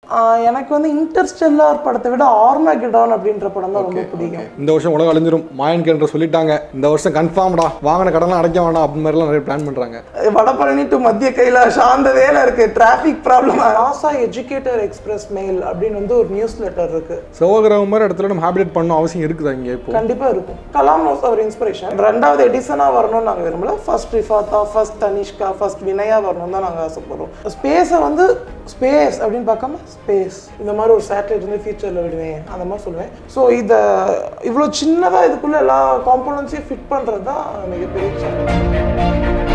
ஆஹ் எனக்கு வந்து இன்டர்ஸ்டெல்லார் படத்தை விட ஆர்மகிடான் அப்படின்ற படம் தான் ரொம்ப பிடிக்கும் இந்த வருஷம் உலகம் அழிஞ்சிரும் மாயன் கேன்ற சொல்லிட்டாங்க இந்த வருஷம் கன்ஃபார்ம்டா வாங்கின கடன்லாம் அடைக்க வேண்டாம் அப்படி மாதிரிலாம் நிறைய பிளான் பண்றாங்க வடபழனி டு மத்திய கைலாஷ் அந்த வேலை இருக்கு traffic problem NASA educator express mail அப்படின்னு வந்து ஒரு நியூஸ் லெட்டர் இருக்கு சிவகிரகம் மாதிரி இடத்துல நம்ம ஹேபிடேட் பண்ணணும் அவசியம் இருக்குதா இங்கே இப்போ கண்டிப்பா இருக்கும் கலாம் நோஸ் அவர் இன்ஸ்பிரேஷன் ரெண்டாவது எடிசனா வரணும்னு நாங்க விரும்பல ஃபர்ஸ்ட் ரிஃபாத்தா ஃபர்ஸ்ட் தனிஷ்கா ஃபர்ஸ்ட் வினயா வரணும் தான் நாங்க ஆசைப்படுறோம் ஸ்பேஸை வந்து ஸ்பேஸ் அப்படின்னு பார்க்காம ஸ்பேஸ் இந்த மாதிரி ஒரு சேட்டலைட் வந்து ஃபியூச்சரில் விடுவேன் அந்த மாதிரி சொல்லுவேன் ஸோ இதை இவ்வளோ சின்னதாக இதுக்குள்ள எல்லா காம்போனன்ட்ஸையும் ஃபிட் பண்ணுறது தான் மிகப்பெரிய சேலஞ்ச்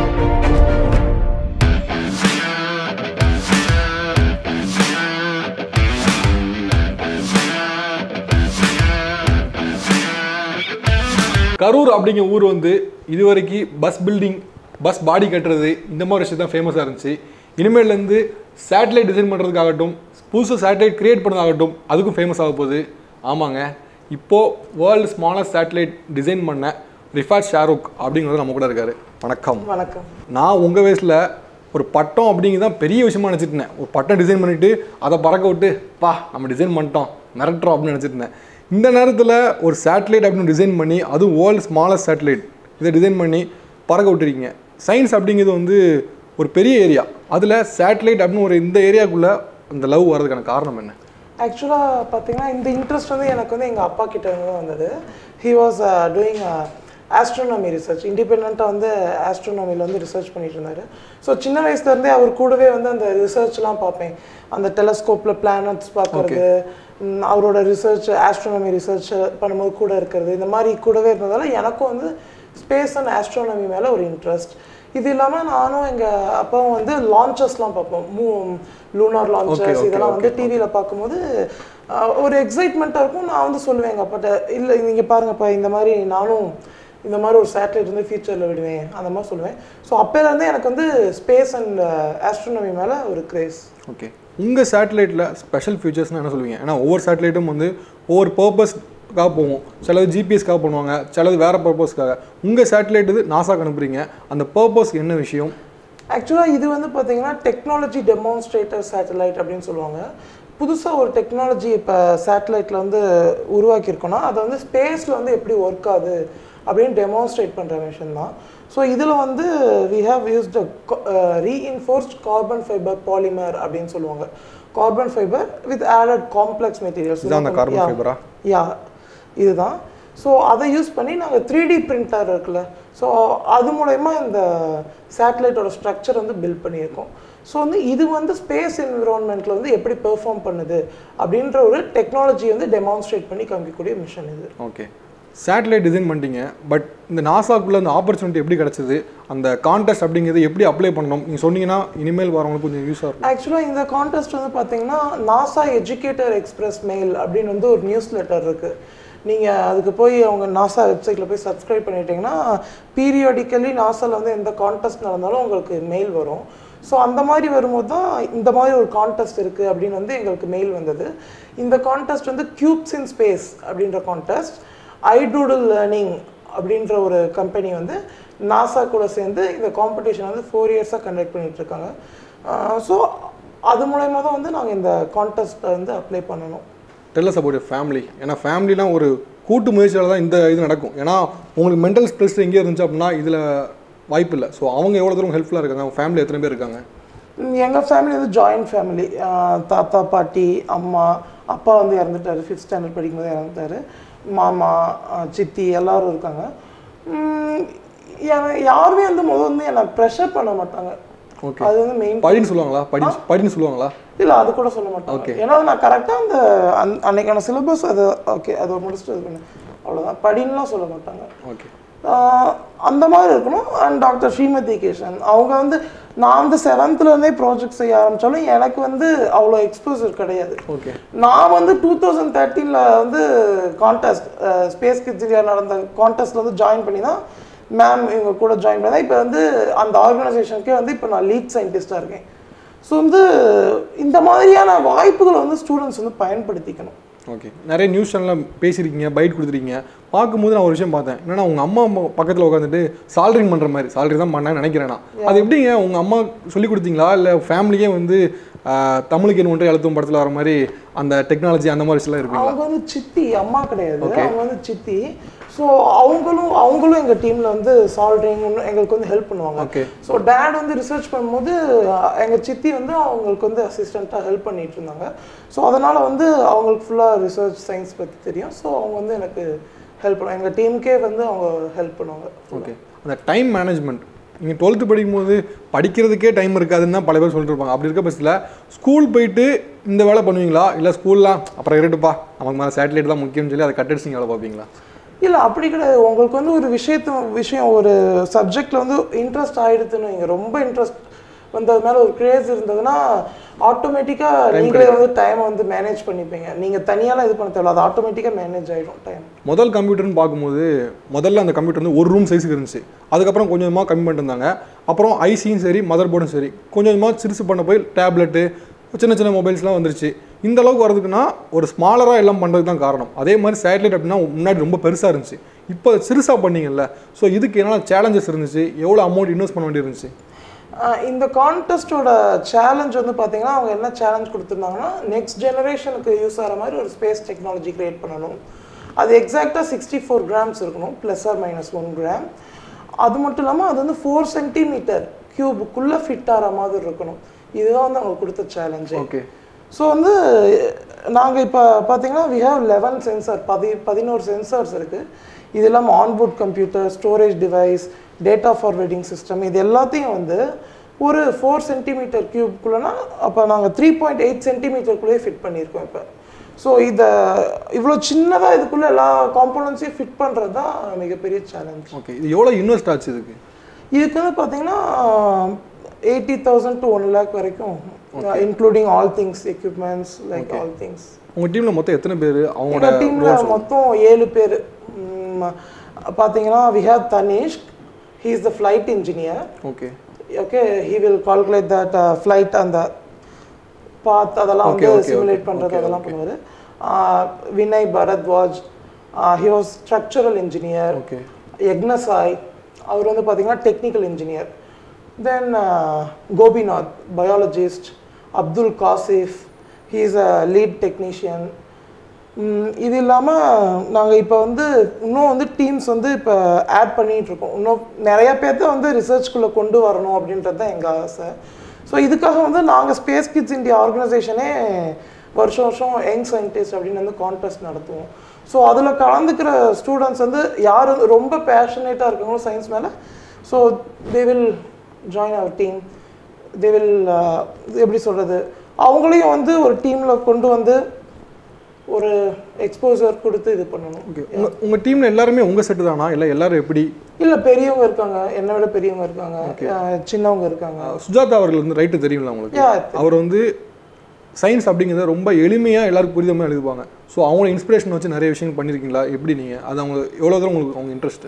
கரூர் அப்படிங்கிற ஊர் வந்து இதுவரைக்கும் பஸ் பில்டிங் பஸ் பாடி கட்டுறது இந்த மாதிரி விஷயம் தான் ஃபேமஸாக இருந்துச்சு இனிமேல்லேருந்து சேட்டலைட் டிசைன் பண்ணுறதுக்காகட்டும் புதுசாக சேட்டலைட் கிரியேட் பண்ணதாகட்டும் அதுக்கும் ஃபேமஸ் ஆக போகுது ஆமாங்க இப்போது வேர்ல்டு ஸ்மாலஸ்ட் சேட்டலைட் டிசைன் பண்ண ரிஃபாட் ஷாருக் அப்படிங்கிறது நம்ம கூட இருக்காரு வணக்கம் வணக்கம் நான் உங்கள் வயசில் ஒரு பட்டம் அப்படிங்கிறது தான் பெரிய விஷயமா நினச்சிட்டு இருந்தேன் ஒரு பட்டம் டிசைன் பண்ணிவிட்டு அதை பறக்க விட்டு பா நம்ம டிசைன் பண்ணிட்டோம் மிரட்டுறோம் அப்படின்னு நினச்சிட்டு இருந்தேன் இந்த நேரத்தில் ஒரு சேட்டலைட் அப்படின்னு டிசைன் பண்ணி அதுவும் வேர்ல்டு ஸ்மாலஸ்ட் சேட்டலைட் இதை டிசைன் பண்ணி பறக்க விட்டுருக்கீங்க சயின்ஸ் அப்படிங்கிறது வந்து ஒரு பெரிய ஏரியா அதில் சேட்டலைட் அப்படின்னு ஒரு இந்த ஏரியாக்குள்ளே அந்த லவ் வர்றதுக்கான காரணம் என்ன ஆக்சுவலாக பார்த்தீங்கன்னா இந்த இன்ட்ரெஸ்ட் வந்து எனக்கு வந்து எங்கள் அப்பா கிட்ட இருந்து தான் வந்தது he was doing astronomy research இண்டிபெண்ட்டாக வந்து ஆஸ்ட்ரோனமியில் வந்து ரிசர்ச் பண்ணிட்டு இருந்தார் ஸோ சின்ன வயசுலேருந்தே அவர் கூடவே வந்து அந்த ரிசர்ச்லாம் பார்ப்பேன் அந்த டெலஸ்கோப்பில் பிளானட்ஸ் பார்க்கறது ம், அவரோட ரிசர்ச் ஆஸ்ட்ரோனமி ரிசர்ச் பண்ணும்போது கூட இருக்கிறது இந்த மாதிரி கூடவே இருந்ததால எனக்கும் வந்து ஸ்பேஸ் அண்ட் ஆஸ்ட்ரோனமி மேலே ஒரு இன்ட்ரெஸ்ட் இது இல்லாமல் நானும் எங்கள் அப்பாவும் வந்து லான்ச்சஸ்லாம் பார்ப்போம் மூ லூனார் லான்ச்சஸ் இதெல்லாம் வந்து டிவியில் பார்க்கும்போது அஹ், ஒரு எக்ஸைட்மெண்ட்டாக இருக்கும் நான் வந்து சொல்லுவேன் எங்கள் அப்பாட்ட இல்லை நீங்கள் பாருங்கப்பா இந்த மாதிரி நானும் இந்த மாதிரி ஒரு சேட்டலைட் வந்து ஃபியூச்சரில் விடுவேன் அந்த மாதிரி சொல்லுவேன் ஸோ அப்போலேருந்தே எனக்கு வந்து ஸ்பேஸ் அண்ட் ஆஸ்ட்ரோனமி மேலே ஒரு கிரேஸ் ஓகே உங்கள் சேட்டலைட்டில் ஸ்பெஷல் ஃபீச்சர்ஸ்னால் என்ன சொல்லுவீங்க ஏன்னா ஒவ்வொரு சேட்டலைட்டும் வந்து ஒவ்வொரு பர்பஸ்க்காக போகும் சிலது ஜிபிஎஸ்க்காக பண்ணுவாங்க சிலது வேறு பர்பஸ்க்காக உங்கள் சேட்டலைட் இது நாசாக்கு அனுப்புறீங்க அந்த பர்பஸ் என்ன விஷயம் ஆக்சுவலாக இது வந்து பார்த்தீங்கன்னா டெக்னாலஜி டெமான்ஸ்ட்ரேட்டர் சேட்டலைட் அப்படின்னு சொல்லுவாங்க புதுசாக ஒரு டெக்னாலஜி இப்போ சேட்டலைட்டில் வந்து உருவாக்கியிருக்கோன்னா அதை வந்து ஸ்பேஸில் வந்து எப்படி ஒர்க் ஆகுது அப்படின்னு டெமான்ஸ்ட்ரேட் பண்ணுற மிஷன் தான் ஸோ இதில் வந்து we have used reinforced carbon fibre polymer அப்படின்னு சொல்லுவாங்க carbon fibre with added complex materials இதான் அந்த carbon fiber ஆ? யா இதுதான் ஸோ அதை யூஸ் பண்ணி நாங்கள் த்ரீ டி பிரிண்டர் இருக்குல்ல ஸோ அது மூலயமா இந்த சேட்டலைட்டோட ஸ்ட்ரக்சர் வந்து பில்ட் பண்ணியிருக்கோம் ஸோ வந்து இது வந்து ஸ்பேஸ் என்விரான்மெண்ட்டில் வந்து எப்படி பெர்ஃபார்ம் பண்ணுது அப்படின்ற ஒரு டெக்னாலஜி வந்து டெமான்ஸ்ட்ரேட் பண்ணி காமிக்கக்கூடிய மிஷன் இது ஓகே சேட்டலைட் டிசைன் பண்ணிட்டீங்க பட் இந்த நாசாக்குள்ளே அந்த ஆப்பர்ச்சுனிட்டி எப்படி கிடச்சிது அந்த கான்டெஸ்ட் அப்படிங்கிறது எப்படி அப்ளை பண்ணணும் நீங்கள் சொன்னீங்கன்னா இனிமேல் வரவங்களுக்கு கொஞ்சம் யூஸாக இருக்கும் ஆக்சுவலாக இந்த கான்டெஸ்ட் வந்து பார்த்தீங்கன்னா நாசா எஜுகேட்டர் எக்ஸ்பிரஸ் மெயில் அப்படின்னு வந்து ஒரு நியூஸ் லெட்டர் இருக்குது நீங்கள் அதுக்கு போய் அவங்க நாசா வெப்சைட்டில் போய் சப்ஸ்கிரைப் பண்ணிட்டீங்கன்னா பீரியாடிக்கலி நாசாவில் வந்து எந்த கான்டெஸ்ட் நடந்தாலும் உங்களுக்கு மெயில் வரும் ஸோ அந்த மாதிரி வரும்போது தான் இந்த மாதிரி ஒரு கான்டெஸ்ட் இருக்குது அப்படின்னு வந்து எங்களுக்கு மெயில் வந்தது இந்த கான்டெஸ்ட் வந்து கியூப்ஸ் இன் ஸ்பேஸ் அப்படின்ற கான்டெஸ்ட் ஐடூடல் லேர்னிங் அப்படின்ற ஒரு கம்பெனி வந்து நாசா கூட சேர்ந்து இந்த காம்படிஷன் வந்து ஃபோர் இயர்ஸாக கண்டக்ட் பண்ணிட்டு இருக்காங்க ஸோ அது மூலயமா தான் வந்து நாங்கள் இந்த கான்டெஸ்ட்டை வந்து அப்ளை பண்ணணும் டெல்லஸ் அபவுட் ஃபேமிலி ஏன்னா ஃபேமிலிலாம் ஒரு கூட்டு முயற்சியால் தான் இந்த இது நடக்கும் ஏன்னா உங்களுக்கு மென்டல் ஸ்ட்ரெஸ் எங்கே இருந்துச்சு அப்படின்னா இதில் வாய்ப்பு இல்லை ஸோ அவங்க எவ்வளோ தூரம் ஹெல்ப்ஃபுல்லாக இருக்காங்க அவங்க ஃபேமிலி எத்தனை பேர் இருக்காங்க எங்கள் ஃபேமிலி வந்து ஜாயிண்ட் ஃபேமிலி தாத்தா பாட்டி அம்மா அப்பா வந்து இறந்துட்டாரு ஃபிஃப்த் ஸ்டாண்டர்ட் படிக்கும்போது இறந்துட்டாரு மாமா ஆஹ் சித்தி எல்லாரும் இருக்காங்க உம் என்னை யாருமே வந்து முதல் வந்து என்னை ப்ரெஷர் பண்ண மாட்டாங்க ஓகே அது வந்து மெயின் படின்னு சொல்லுவாங்களா படி படின்னு சொல்லுவாங்களா இல்லை அது கூட சொல்ல மாட்டாங்க ஏன்னா நான் கரெக்டாக அந்த அன் அன்னைக்கான சிலபஸ் அது ஓகே அதை முடிச்சுட்டு இது பண்ணு அவ்வளோதான் படின்னுலாம் சொல்ல மாட்டாங்க ஓகே ஆஹ் அந்த மாதிரி இருக்கணும் அண்ட் டாக்டர் ஸ்ரீமதி கேஷன் அவங்க வந்து நான் வந்து செவன்த்லேருந்தே ப்ராஜெக்ட் செய்ய ஆரம்பித்தாலும் எனக்கு வந்து அவ்வளோ எக்ஸ்போசர் கிடையாது ஓகே நான் வந்து டூ தௌசண்ட் தேர்ட்டீனில் வந்து கான்டெஸ்ட் ஸ்பேஸ் கிட்ஸ் இந்தியா நடந்த கான்டெஸ்ட்டில் வந்து ஜாயின் பண்ணி தான் மேம் இவங்க கூட ஜாயின் பண்ணி இப்போ வந்து அந்த ஆர்கனைசேஷனுக்கே வந்து இப்போ நான் லீட் சயின்டிஸ்டாக இருக்கேன் ஸோ வந்து இந்த மாதிரியான வாய்ப்புகளை வந்து ஸ்டூடெண்ட்ஸ் வந்து பயன்படுத்திக்கணும் ஓகே நிறைய நியூஸ் சேனலில் பேசியிருக்கீங்க பைட் கொடுத்துருக்கீங்க பார்க்கும்போது நான் ஒரு விஷயம் பார்த்தேன் என்னன்னா உங்கள் அம்மா அம்மா பக்கத்தில் உட்காந்துட்டு சால்ரிங் பண்ணுற மாதிரி சால்ரி தான் பண்ணாங்கன்னு நினைக்கிறேன் நான் அது எப்படிங்க உங்கள் அம்மா சொல்லி கொடுத்தீங்களா இல்லை ஃபேமிலியே வந்து ஆஹ், தமிழுக்கு என்ன ஒன்று எழுத்தும் படத்தில் வர மாதிரி அந்த டெக்னாலஜி அந்த மாதிரி விஷயம்லாம் இருப்பீங்களா அவங்க வந்து சித்தி அம்மா கிடையாது அவங்க வந்து சித்தி ஸோ அவங்களும் அவங்களும் எங்கள் டீமில் வந்து சால்ட்ரிங் எங்களுக்கு வந்து ஹெல்ப் பண்ணுவாங்க ஓகே ஸோ டேட் வந்து ரிசர்ச் பண்ணும்போது அஹ், எங்க சித்தி வந்து அவங்களுக்கு வந்து அசிஸ்டண்ட்டாக ஹெல்ப் பண்ணிட்டு இருந்தாங்க ஸோ அதனால வந்து அவங்களுக்கு ஃபுல்லாக ரிசர்ச் சயின்ஸ் பற்றி தெரியும் ஸோ அவங்க வந்து எனக்கு ஹெல்ப் பண்ணுவாங்க எங்கள் டீமுக்கே வந்து அவங்க ஹெல்ப் பண்ணுவாங்க ஓகே அந்த டைம் மேனேஜ்மெண்ட் நீங்கள் டுவெல்த்து படிக்கும்போது படிக்கிறதுக்கே டைம் இருக்காதுன்னு தான் பல பேர் சொல்லிட்டு இருப்பாங்க அப்படி இருக்க பட்சத்தில் ஸ்கூல் போயிட்டு இந்த வேலை பண்ணுவீங்களா இல்லை ஸ்கூல்லாம் அப்புறம் இருட்டுப்பா நமக்கு மேலே சேட்டலைட் தான் முக்கியம்னு சொல்லி அதை கட்டடிச்சு நீங்கள் வேலை பார்ப்பீங்களா இல்லை அப்படி கிடையாது உங்களுக்கு வந்து ஒரு விஷயத்து விஷயம் ஒரு சப்ஜெக்டில் வந்து இன்ட்ரெஸ்ட் ஆயிடுதுன்னு வைங்க ரொம்ப இன்ட்ரெஸ்ட் வந்து அது மேலே ஒரு கிரேஸ் இருந்ததுன்னா ஆட்டோமேட்டிக்காக நீங்களே வந்து டைமை வந்து மேனேஜ் பண்ணிப்பீங்க நீங்கள் தனியாலாம் இது பண்ண தேவையில்ல அது ஆட்டோமேட்டிக்காக மேனேஜ் ஆகிடும் டைம் முதல் கம்ப்யூட்டர்னு பார்க்கும்போது முதல்ல அந்த கம்ப்யூட்டர் வந்து ஒரு ரூம் சைஸுக்கு இருந்துச்சு அதுக்கப்புறம் கொஞ்சம் கொஞ்சமாக கம்மி பண்ணிட்டு இருந்தாங்க அப்புறம் ஐசியும் சரி மதர் போர்டும் சரி கொஞ்சம் கொஞ்சமாக சிறுசு பண்ண போய் டேப்லெட்டு சின்ன சின்ன மொபைல்ஸ்லாம் வந்துருச்சு இந்த அளவுக்கு வரதுக்குன்னா ஒரு ஸ்மாலராக எல்லாம் பண்ணுறதுக்கு தான் காரணம் அதே மாதிரி சேட்டலைட் அப்படின்னா முன்னாடி ரொம்ப பெருசாக இருந்துச்சு இப்போ சிறுசாக பண்ணீங்கல்ல ஸோ இதுக்கு என்னென்ன சேலஞ்சஸ் இருந்துச்சு எவ்வளோ அமௌண்ட் இன்வெஸ்ட் பண்ண வேண்டி இருந்துச்சு ஆஹ் இந்த கான்டெஸ்ட்டோட சேலஞ்ச் வந்து பார்த்தீங்கன்னா அவங்க என்ன சேலஞ்ச் கொடுத்துருந்தாங்கன்னா நெக்ஸ்ட் ஜெனரேஷனுக்கு யூஸ் ஆகிற மாதிரி ஒரு ஸ்பேஸ் டெக்னாலஜி கிரியேட் பண்ணணும் அது எக்ஸாக்டாக சிக்ஸ்டி ஃபோர் கிராம்ஸ் இருக்கணும் plus or minus one gram அது மட்டும் இல்லாமல் அது வந்து ஃபோர் சென்டிமீட்டர் க்யூபுக்குள்ளே ஃபிட் ஆகிற மாதிரி இருக்கணும் இதுதான் வந்து அவங்க கொடுத்த சேலஞ்சு ஓகே ஸோ வந்து நாங்கள் இப்போ பார்த்தீங்கன்னா வி ஹேவ் லெவன் சென்சார் பதி பதினோரு சென்சார்ஸ் இருக்குது இது இல்லாமல் onboard computer storage device data forwarding system இது எல்லாத்தையும் வந்து ஒரு ஃபோர் சென்டிமீட்டர் க்யூப்குள்ளனா அப்போ நாங்கள் த்ரீ பாயிண்ட் எயிட் சென்டிமீட்டருக்குள்ளேயே ஃபிட் பண்ணியிருக்கோம் இப்போ ஸோ இதை இவ்வளோ சின்னதாக இதுக்குள்ளே எல்லா காம்போனன்ட்ஸையும் ஃபிட் பண்ணுறது தான் மிகப்பெரிய சேலஞ்ச் ஓகே இது எவ்வளோ இன்வெஸ்ட் ஆச்சு இதுக்கு இதுக்கு வந்து பார்த்தீங்கன்னா eighty thousand to one lakh வரைக்கும் including all things equipments like all things உங்கள் டீமில் மொத்தம் எத்தனை பேர் அவங்களோட எங்கள் டீமில் மொத்தம் ஏழு பேர் பார்த்தீங்கன்னா we have Tanish he is the flight engineer okay okay he will calculate that flight அந்த பாத் அதெல்லாம் Okay, வந்து okay, சிமுலேட் okay, பண்ணுறது okay, அதெல்லாம் பண்ணுவார் Vinay Bharadwaj he was structural engineer okay Yagnasai அவர் வந்து பார்த்தீங்கன்னா technical engineer then Gopinath biologist Abdul Kashif he is a lead technician இது இல்லாமல் நாங்கள் இப்போ வந்து இன்னும் வந்து டீம்ஸ் வந்து இப்போ ஆட் பண்ணிகிட்டு இருக்கோம் இன்னும் நிறைய பேர்த்த வந்து ரிசர்ச்குள்ளே கொண்டு வரணும் அப்படின்றது தான் எங்கள் ஆசை ஸோ இதுக்காக வந்து நாங்கள் ஸ்பேஸ் கிட்ஸ் இந்தியா ஆர்கனைசேஷனே வருஷம் வருஷம் யங் சயின்டிஸ்ட் அப்படின்னு வந்து கான்டெஸ்ட் நடத்துவோம் ஸோ அதில் கலந்துக்கிற ஸ்டூடெண்ட்ஸ் வந்து யார் வந்து ரொம்ப பேஷனேட்டாக இருக்காங்களோ சயின்ஸ் மேலே so they will join our team they will எப்படி சொல்கிறது அவங்களையும் வந்து ஒரு டீமில் கொண்டு வந்து ஒரு எக்ஸ்போசர் கொடுத்து இது பண்ணணும் ஓகே உங்கள் உங்கள் டீமில் எல்லாருமே உங்கள் செட்டு தானா இல்லை எல்லாரும் எப்படி இல்லை பெரியவங்க இருக்காங்க என்னை விட பெரியவங்க இருக்காங்க அஹ் சின்னவங்க இருக்காங்க சுஜாதா அவர்கள் வந்து ரைட்டு தெரியுங்களா உங்களுக்கு Yeah, அவர் வந்து சயின்ஸ் அப்படிங்கிறத ரொம்ப எளிமையாக எல்லாருக்கும் புரியுத மாதிரி எழுதுவாங்க ஸோ அவங்கள இன்ஸ்பிரேஷன் வச்சு நிறைய விஷயங்கள் பண்ணியிருக்கீங்களா எப்படி நீங்கள் அது அவங்க எவ்வளோ தூரம் உங்களுக்கு அவங்க இன்ட்ரெஸ்ட்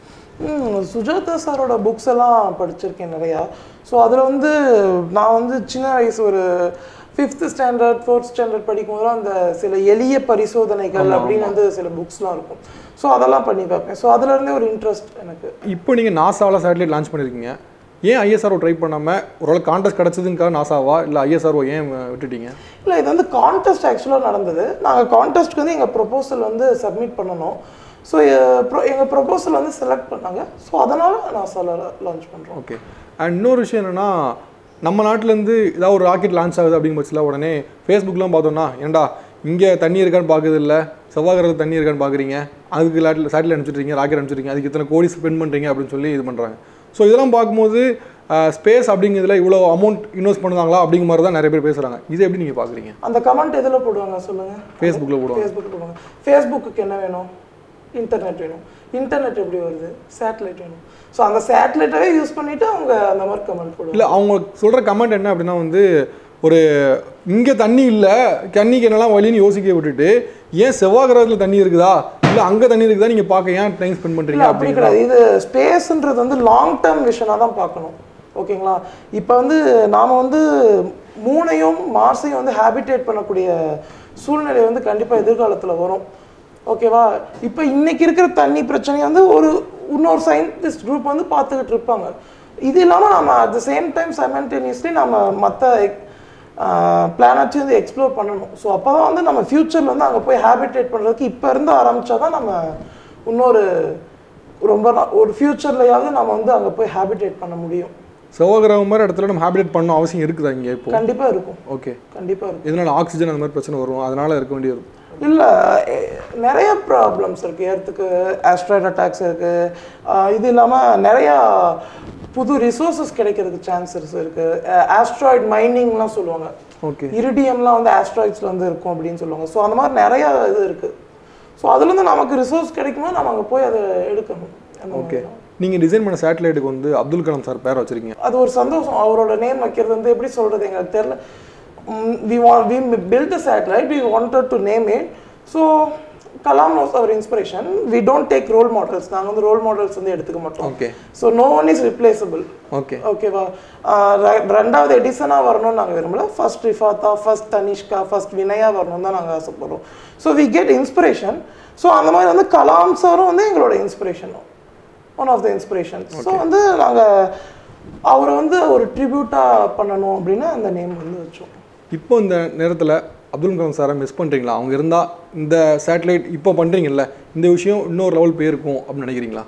ம், சுஜாதா சாரோட புக்ஸ் எல்லாம் படிச்சிருக்கேன் நிறையா ஸோ அதில் வந்து நான் வந்து சின்ன வயசு ஒரு ஃபிஃப்த் ஸ்டாண்டர்ட் ஃபோர்த் ஸ்டாண்டர்ட் படிக்கும்போது அந்த சில எளிய பரிசோதனைகள் அப்படின்னு வந்து சில புக்ஸ்லாம் இருக்கும் ஸோ அதெல்லாம் பண்ணி பார்ப்பேன் ஸோ அதுலேருந்தே ஒரு இன்ட்ரெஸ்ட் எனக்கு இப்போ நீங்கள் நாசாவில் சேட்டலைட் லான்ச் பண்ணியிருக்கீங்க ஏன் ஐஎஸ்ஆர்ஓ ட்ரை பண்ணாமல் ஒரு கான்டெஸ்ட் கிடச்சதுங்காக நாசாவா இல்லை ஐஎஸ்ஆர்ஓ ஏன் விட்டுட்டீங்க இல்லை இது வந்து கான்டெஸ்ட் ஆக்சுவலாக நடந்தது நாங்கள் கான்டெஸ்ட்க்கு வந்து எங்கள் ப்ரொபோசல் வந்து சப்மிட் பண்ணணும் ஸோ எங்கள் ப்ரொபோசல் வந்து செலக்ட் பண்ணாங்க ஸோ அதனால் நான் சொல்ல லான்ச் பண்ணுறோம் ஓகே அண்ட் இன்னொரு விஷயம் என்னென்னா நம்ம நாட்டிலேருந்து ஏதாவது ஒரு ராக்கெட் லான்ச் ஆகுது அப்படிங்கிற பட்சத்தில் உடனே ஃபேஸ்புக்லாம் பார்த்தோன்னா ஏன்டா இங்கே தண்ணி இருக்கான்னு பார்க்குறது இல்லை செவ்வாய்க்கிரகத்தில் தண்ணி இருக்கான்னு பார்க்குறீங்க அதுக்கு லேட்டில் சேட்டலைட் அனுப்பிச்சிட்றீங்க ராக்கெட் அனுப்பிச்சிட்றீங்க அதுக்கு இத்தனை கோடி ஸ்பெண்ட் பண்ணுறீங்க அப்படின்னு சொல்லி இது பண்ணுறாங்க ஸோ இதெல்லாம் பார்க்கும்போது ஸ்பேஸ் அப்படிங்கிறதுல இவ்வளோ அமௌண்ட் இன்வெஸ்ட் பண்ணுவாங்களா அப்படிங்கிற மாதிரி தான் நிறைய பேர் பேசுகிறாங்க இது எப்படி நீங்கள் பார்க்குறீங்க அந்த கமெண்ட் எதில் போடுவாங்க சொல்லுங்கள் ஃபேஸ்புக்கில் போடுவாங்க ஃபேஸ்புக் போடுவாங்க ஃபேஸ்புக்கு என்ன வேணும் இன்டர்நெட் வேணும் இன்டர்நெட் எப்படி வருது சேட்டலைட் வேணும் ஸோ அந்த சேட்டலைட்டவே யூஸ் பண்ணிட்டு அவங்க அந்த மாதிரி கமெண்ட் போடுவாங்க இல்லை அவங்க சொல்கிற கமெண்ட் என்ன அப்படின்னா வந்து ஒரு இங்கே தண்ணி இல்லை தண்ணிக்கு என்னெல்லாம் வழின்னு யோசிக்க விட்டுட்டு ஏன் செவ்வாய் கிரகத்தில் தண்ணி இருக்குதா இல்லை அங்கே தண்ணி இருக்குதா நீங்கள் பார்க்க ஏன் டைம் ஸ்பெண்ட் இல்லை பண்ணுறீங்க அப்படி அப்படிங்கிற கிடையாது இது ஸ்பேஸ்ன்றது வந்து லாங் டேர்ம் விஷனாக தான் பார்க்கணும் ஓகேங்களா இப்போ வந்து நாம் வந்து மூணையும் மார்ஸையும் வந்து ஹேபிடேட் பண்ணக்கூடிய சூழ்நிலை வந்து கண்டிப்பாக எதிர்காலத்தில் வரும் ஓகேவா இப்போ இன்னைக்கு இருக்கிற தண்ணி பிரச்சனையை வந்து ஒரு இன்னொரு சயின்டிஸ்ட் குரூப் வந்து பார்த்துக்கிட்டு இருப்பாங்க இது இல்லாமல் நம்ம at the same time simultaneously நம்ம மற்ற பிளானட்ஸ் வந்து எக்ஸ்ப்ளோர் பண்ணணும் ஸோ அப்போ தான் வந்து நம்ம ஃப்யூச்சரில் வந்து அங்கே போய் ஹேபிடேட் பண்ணுறதுக்கு இப்போ இருந்து ஆரம்பிச்சா தான் நம்ம இன்னொரு ரொம்ப நா- ஒரு ஃப்யூச்சர்லையாவது நம்ம வந்து அங்கே போய் ஹேபிடேட் பண்ண முடியும் செவ்வாய்க்கிரகம் மாதிரி இடத்துல நம்ம ஹேபிடேட் பண்ண அவசியம் இருக்குதா இங்கே இப்போ கண்டிப்பாக இருக்கும் ஓகே கண்டிப்பாக இருக்கும் இதனால ஆக்சிஜன் அந்த மாதிரி பிரச்சனை வரும் அதனால இருக்க வேண்டியது இல்லை நிறைய ப்ராப்ளம்ஸ் இருக்குது ஏர்த்துக்கு ஆஸ்ட்ராய்ட் அட்டாக்ஸ் இருக்குது இது இல்லாமல் நிறையா புது ரிசோர்சஸ் கிடைக்கிறதுக்கு சான்சஸ் இருக்குது ஆஸ்ட்ராய்ட் மைனிங்லாம் சொல்லுவாங்க ஓகே இரிடியம்லாம் வந்து ஆஸ்ட்ராய்ட்ஸில் வந்து இருக்கும் அப்படின்னு சொல்லுவாங்க ஸோ அந்த மாதிரி நிறையா இது இருக்குது ஸோ அதுலேருந்து நமக்கு ரிசோர்ஸ் கிடைக்குமா நம்ம அங்கே போய் அதை எடுக்கணும் அந்த ஓகே மாதிரி. நீங்கள் டிசைன் பண்ண சேட்டலைட்டுக்கு வந்து அப்துல் கலாம் சார் பேர் வச்சிருக்கீங்க அது ஒரு சந்தோஷம் அவரோட நேம் வைக்கிறது வந்து எப்படி சொல்றது எங்களுக்கு தெரியல we want we build a satellite we wanted to name it so Kalam knows our inspiration we don't take role models நாங்கள் வந்து ரோல் மாடல்ஸ் வந்து எடுத்துக்க மாட்டோம் okay so no one is replaceable okay ஓகேவா ரெண்டாவது எடிசனாக வரணும்னு நாங்கள் விரும்பல ஃபர்ஸ்ட் ரிஃபாத்தா ஃபர்ஸ்ட் தனிஷ்கா ஃபர்ஸ்ட் வினயா வரணும் தான் நாங்கள் ஆசைப்படுறோம் so we get inspiration so அந்த மாதிரி வந்து கலாம் சாரும் வந்து எங்களோட inspiration one of the inspiration so வந்து நாங்கள் அவரை வந்து ஒரு ட்ரிபியூட்டாக பண்ணணும் அப்படின்னு அந்த நேம் வந்து வச்சோம் இப்போ இந்த நேரத்தில் அப்துல் கலாம் சாரை மிஸ் பண்ணுறீங்களா அவங்க இருந்தால் இந்த சேட்டலைட் இப்போ பண்ணுறீங்கல்ல இந்த விஷயம் இன்னொரு லெவல் போயிருக்கும் அப்படின்னு நினைக்கிறீங்களா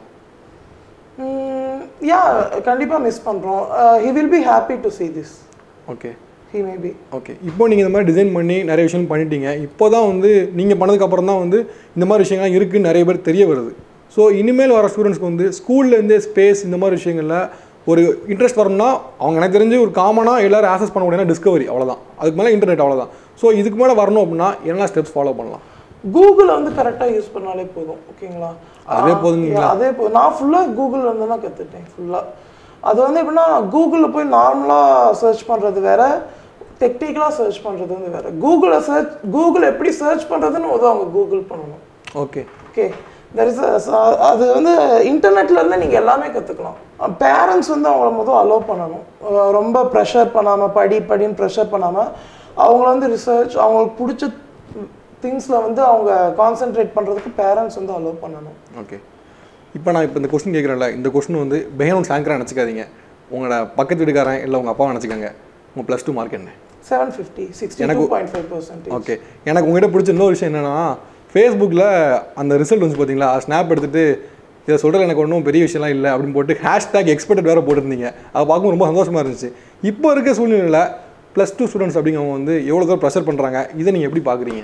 யா கண்டிப்பாக மிஸ் பண்ணுறோம் he will be happy to see this okay he may be okay இப்போ நீங்கள் இந்த மாதிரி டிசைன் பண்ணி நிறைய விஷயம் பண்ணிட்டீங்க இப்போ தான் வந்து நீங்கள் பண்ணதுக்கப்புறம் தான் வந்து இந்த மாதிரி விஷயங்கள்லாம் இருக்குன்னு நிறைய பேர் தெரிய வருது ஸோ இனிமேல் வர ஸ்டூடெண்ட்ஸ்க்கு வந்து ஸ்கூல்லேருந்தே ஸ்பேஸ் இந்த மாதிரி விஷயங்களில் ஒரு இன்ட்ரெஸ்ட் வரணும்னா அவங்க எனக்கு தெரிஞ்சு ஒரு காமனாக எல்லாரும் ஆக்சஸ் பண்ண முடியும்னா டிஸ்கவரி அவ்வளோதான் அதுக்கு மேலே இன்டர்நெட் அவ்வளோதான் ஸோ இதுக்கு மேலே வரணும் அப்படின்னா என்ன ஸ்டெப்ஸ் ஃபாலோ பண்ணலாம் கூகுளை வந்து கரெக்டாக யூஸ் பண்ணாலே போதும் ஓகேங்களா அதே ஆ, போதுங்களா? yeah, அதே போதும் நான் ஃபுல்லாக கூகுளில் இருந்து தான் கற்றுட்டேன் ஃபுல்லாக அது வந்து எப்படின்னா கூகுளில் போய் நார்மலாக சர்ச் பண்ணுறது வேற டெக்னிக்கலாக சர்ச் பண்ணுறது வந்து வேற கூகுளை சர்ச் கூகுள் எப்படி சர்ச் பண்ணுறதுன்னு முதல்ல அவங்க கூகுள் பண்ணணும் ஓகே ஓகே தெர் இஸ் அது வந்து இன்டர்நெட்ல இருந்து நீங்கள் எல்லாமே கற்றுக்கலாம் பேரண்ட்ஸ் வந்து அவங்கள முதல் அலோவ் பண்ணணும் அஹ் ரொம்ப ப்ரெஷர் பண்ணாமல் படி படின்னு ப்ரெஷர் பண்ணாமல் அவங்கள வந்து ரிசர்ச் அவங்களுக்கு பிடிச்ச திங்ஸில் வந்து அவங்க கான்சென்ட்ரேட் பண்ணுறதுக்கு பேரண்ட்ஸ் வந்து அலோவ் பண்ணணும் ஓகே இப்போ நான் இப்போ இந்த கொஸ்டின் கேட்குறேன்ல இந்த கொஸ்டின் வந்து பெஹனோன் ஆங்கராக நினச்சிக்காதீங்க உங்களோட பக்கத்து வீட்டுக்காரன் இல்லை உங்கள் அப்பாவை நினச்சிக்கோங்க உங்கள் ப்ளஸ் டூ மார்க் என்ன seven fifty sixty two point five percentage okay எனக்கு உங்ககிட்ட பிடிச்ச இன்னொரு விஷயம் என்னன்னா ஃபேஸ்புக்கில் அந்த ரிசல்ட் வந்து பார்த்தீங்களா ஸ்னாப் எடுத்துட்டு இதை சொல்கிறது எனக்கு ஒன்றும் பெரிய விஷயம்லாம் இல்லை அப்படின்னு போட்டு ஹேஷ்டேக் எக்ஸ்பெக்டட் வேறு போட்டிருந்தீங்க அதை பார்க்கும்போது ரொம்ப சந்தோஷமாக இருந்துச்சு இப்போ இருக்க சூழ்நிலையில் ப்ளஸ் டூ ஸ்டூடெண்ட்ஸ் அப்படிங்கிறவங்க வந்து எவ்வளோ தூரம் ப்ரெஷர் பண்ணுறாங்க இதை நீங்கள் எப்படி பார்க்குறீங்க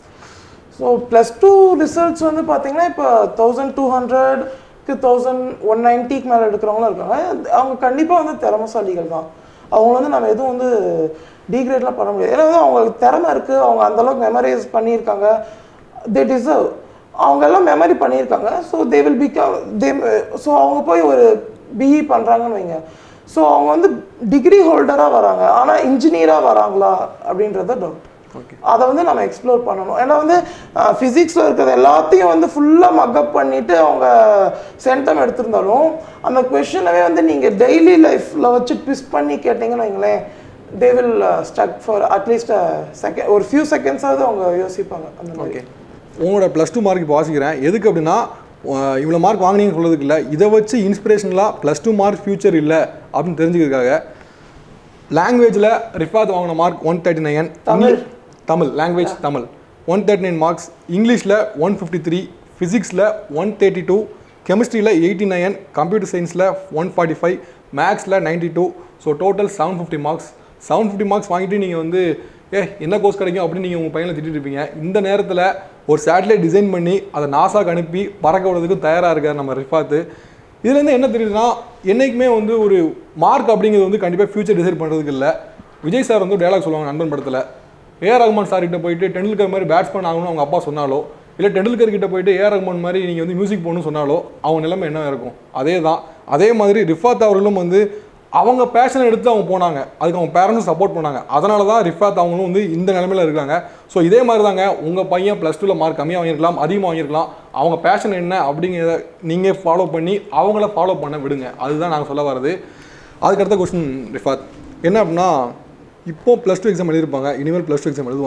ஸோ ப்ளஸ் டூ ரிசல்ட்ஸ் வந்து பார்த்தீங்கன்னா இப்போ தௌசண்ட் டூ ஹண்ட்ரட்க்கு தௌசண்ட் ஒன் நைன்ட்டிக்கு மேலே எடுக்கிறவங்களும் இருக்காங்க அவங்க கண்டிப்பாக வந்து திறமசாலிகள் தான் அவங்க வந்து நம்ம எதுவும் வந்து டீக்ரேட்லாம் பண்ண முடியாது ஏன்னா வந்து அவங்களுக்கு திறமை இருக்குது அவங்க அந்தளவுக்கு மெமரைஸ் பண்ணியிருக்காங்க தே டிசர்வ் அவங்க எல்லாம் மெமரி பண்ணியிருக்காங்க so they will become they so அவங்க போய் ஒரு பிஇ பண்ணுறாங்கன்னு வைங்க ஸோ அவங்க வந்து டிகிரி ஹோல்டராக வராங்க ஆனால் இன்ஜினியராக வராங்களா அப்படின்றத டவுட் ஓகே அதை வந்து நம்ம எக்ஸ்ப்ளோர் பண்ணணும் ஏன்னா வந்து ஃபிசிக்ஸில் இருக்கிறது எல்லாத்தையும் வந்து ஃபுல்லாக மக்கப் பண்ணிட்டு அவங்க சென்டம் எடுத்திருந்தாலும் அந்த கொஷினவே வந்து நீங்கள் டெய்லி லைஃப்பில் வச்சு ட்விஸ்ட் பண்ணி கேட்டிங்கன்னு வைங்களேன் they will stuck for at least second ஒரு ஃபியூ செகண்ட்ஸாவது அவங்க யோசிப்பாங்க அந்த மாதிரி ஓகே உங்களோட ப்ளஸ் டூ மார்க் இப்போ வாசிக்கிறேன் எதுக்கு அப்படின்னா அஹ் இவ்வளோ மார்க் வாங்கினீங்கன்னு சொல்றதுக்கு இல்லை இதை வச்சு இன்ஸ்பிரேஷனலாக ப்ளஸ் டூ மார்க் ஃபியூச்சர் இல்லை அப்படின்னு தெரிஞ்சுக்கிறதுக்காக லாங்குவேஜில் ரிஃபாத் வாங்கின mark one thirty nine Tamil. Tamil language Tamil one thirty nine marks இங்கிலீஷில் ஒன் ஃபிஃப்டி த்ரீ ஃபிசிக்ஸில் ஒன் தேர்ட்டி டூ கெமிஸ்ட்ரியில் எயிட்டி நைன் கம்ப்யூட்டர் சயின்ஸில் ஒன் ஃபார்ட்டி ஃபைவ் மேக்ஸில் ninety two so total seven fifty marks seven fifty marks வாங்கிட்டு நீங்கள் வந்து ஏ என்ன course கிடைக்கும் அப்படின்னு நீங்கள் உங்கள் பையனை திட்டிட்டு இருப்பீங்க இந்த நேரத்தில் ஒரு சேட்டலைட் டிசைன் பண்ணி அதை நாசாக்கு அனுப்பி பறக்க விடுறதுக்கு தயாராக இருக்கார் நம்ம ரிஃபாத்து இதுலேருந்து என்ன தெரியுதுன்னா என்றைக்குமே வந்து ஒரு மார்க் அப்படிங்கிறது வந்து கண்டிப்பாக ஃபியூச்சர் டிசைட் பண்ணுறதுக்கு இல்லை விஜய் சார் வந்து டயலாக் சொல்லுவாங்க நண்பன் படத்தில் ஏஆர் ரஹ்மான் சார் கிட்ட போயிட்டு டெண்டுல்கர் மாதிரி பேட்ஸ்மேன் ஆகணும்னு அவங்க அப்பா சொன்னாலோ இல்லை டெண்டுல்கர் கிட்ட போயிட்டு ஏஆர் ரஹ்மான் மாதிரி நீங்கள் வந்து மியூசிக் போகணும்னு சொன்னாலோ அவங்க நிலைமை என்ன இருக்கும் அதே தான் அதே மாதிரி ரிஃபாத் அவர்களும் வந்து அவங்க பேஷன் எடுத்து அவங்க போனாங்க அதுக்கு அவங்க பேரண்ட்ஸும் சப்போர்ட் பண்ணாங்க அதனால தான் ரிஃபாத் அவங்களும் வந்து இந்த நிலைமையில இருக்காங்க ஸோ இதே மாதிரி தாங்க உங்கள் பையன் ப்ளஸ் டூவில் மார்க் கம்மியாக வாங்கியிருக்கலாம் அதிகமாக வாங்கியிருக்கலாம் அவங்க பேஷன் என்ன அப்படிங்கிறத நீங்கள் ஃபாலோ பண்ணி அவங்கள ஃபாலோ பண்ண விடுங்க அதுதான் நாங்கள் சொல்ல வர்றது அதுக்கடுத்த கொஸ்டின் ரிஃபாத் என்ன அப்படின்னா இப்போ ப்ளஸ் டூ எக்ஸாம் எழுதியிருப்பாங்க இனிமேல் ப்ளஸ் டூ எக்ஸாம் எழுதுவாங்க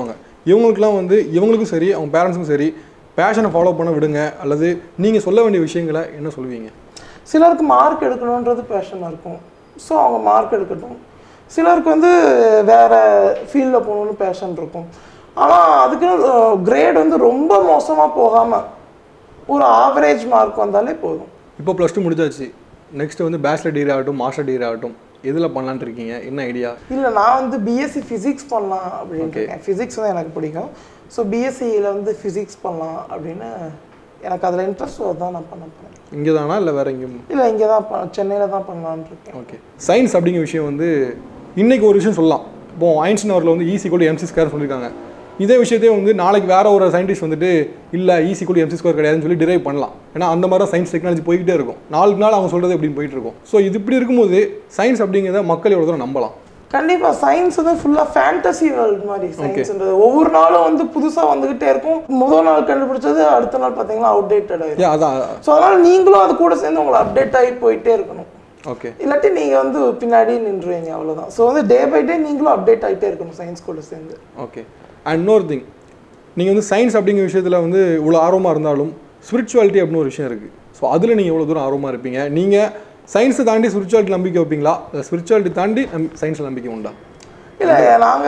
இவங்களுக்குலாம் வந்து இவங்களுக்கும் சரி அவங்க பேரண்ட்ஸுக்கும் சரி பேஷனை ஃபாலோ பண்ண விடுங்க அல்லது நீங்கள் சொல்ல வேண்டிய விஷயங்களை என்ன சொல்லுவீங்க சிலருக்கு மார்க் எடுக்கணுன்றது பேஷனாக இருக்கும் ஸோ அவங்க மார்க் எடுக்கட்டும் சிலருக்கு வந்து வேறு ஃபீல்டில் போகணுன்னு பேஷன் இருக்கும் ஆனால் அதுக்குன்னு கிரேட் வந்து ரொம்ப மோசமாக போகாமல் ஒரு ஆவரேஜ் மார்க் வந்தாலே போதும் இப்போ ப்ளஸ் டூ முடிச்சாச்சு நெக்ஸ்ட் வந்து பேச்சுலர் டிகிரி ஆகட்டும் மாஸ்டர் டிகிரி ஆகட்டும் எதில் பண்ணலான்ட்டு இருக்கீங்க என்ன ஐடியா இல்லை நான் வந்து பிஎஸ்சி ஃபிசிக்ஸ் பண்ணலாம் அப்படின்னு இருக்கேன் ஃபிசிக்ஸ் தான் எனக்கு பிடிக்கும் ஸோ பிஎஸ்சியில் வந்து ஃபிசிக்ஸ் பண்ணலாம் அப்படின்னு எனக்கு அதில் இன்ட்ரெஸ்ட் தான் நான் பண்ண போகிறேன் இங்கே தானா இல்லை வேற எங்கேயும் இல்லை இங்கே தான் ப சென்னையில் தான் பண்ணலான்னு இருக்கேன் ஓகே சயின்ஸ் அப்படிங்கிற விஷயம் வந்து இன்னைக்கு ஒரு விஷயம் சொல்லலாம் இப்போ ஐன்ஸ்டின் அவரில் வந்து ஈஸி கூட எம்சி ஸ்கொயர் சொல்லியிருக்காங்க இதே விஷயத்தையே வந்து நாளைக்கு வேற ஒரு சயின்டிஸ்ட் வந்துட்டு இல்லை ஈஸி கூட எம்சி ஸ்கொயர் கிடையாதுன்னு சொல்லி டிரைவ் பண்ணலாம் ஏன்னா அந்த மாதிரி தான் சயின்ஸ் டெக்னாலஜி போய்கிட்டே இருக்கும் நாளுக்கு நாள் அவங்க சொல்கிறது எப்படின்னு போயிட்டு இருக்கும் ஸோ இது இப்படி இருக்கும்போது சயின்ஸ் அப்படிங்கிறத மக்கள் எவ்வளோ தூரம் நம்பலாம் கண்டிப்பா சயின்ஸ் வந்து ஃபுல்லா ஃபேண்டசி வேர்ல்ட் மாதிரி சயின்ஸ்ன்றது ஒவ்வொரு நாளும் வந்து புதுசா வந்துகிட்டே இருக்கும் முதல் நாள் கண்டுபிடிச்சது அடுத்த நாள் பாத்தீங்கன்னா அவுடேட்டட் ஆயிடும் ஏன் அதான் ஸோ அதனால நீங்களும் அது கூட சேர்ந்து உங்களை அப்டேட் ஆகி போயிட்டே இருக்கணும் ஓகே இல்லாட்டி நீங்க வந்து பின்னாடி நின்றுவீங்க அவ்வளவுதான் ஸோ வந்து டே பை டே நீங்களும் அப்டேட் ஆகிட்டே இருக்கணும் சயின்ஸ் கூட சேர்ந்து ஓகே அண்ட் இன்னொரு திங் நீங்கள் வந்து சயின்ஸ் அப்படிங்கிற விஷயத்தில் வந்து இவ்வளோ ஆர்வமாக இருந்தாலும் ஸ்பிரிச்சுவாலிட்டி அப்படின்னு ஒரு விஷயம் இருக்குது ஸோ அதில் நீங்கள் எவ்வளோ தூரம் ஆர்வமாக இருப்பீங்க நீங்கள் சயின்ஸை தாண்டி ஸ்பிரிச்சுவாலிட்டி நம்பிக்கை வைப்பீங்களா இல்லை ஸ்பிரிச்சுவாலிட்டி தாண்டி நம் சயின்ஸில் நம்பிக்கை உண்டா இல்லை நாங்க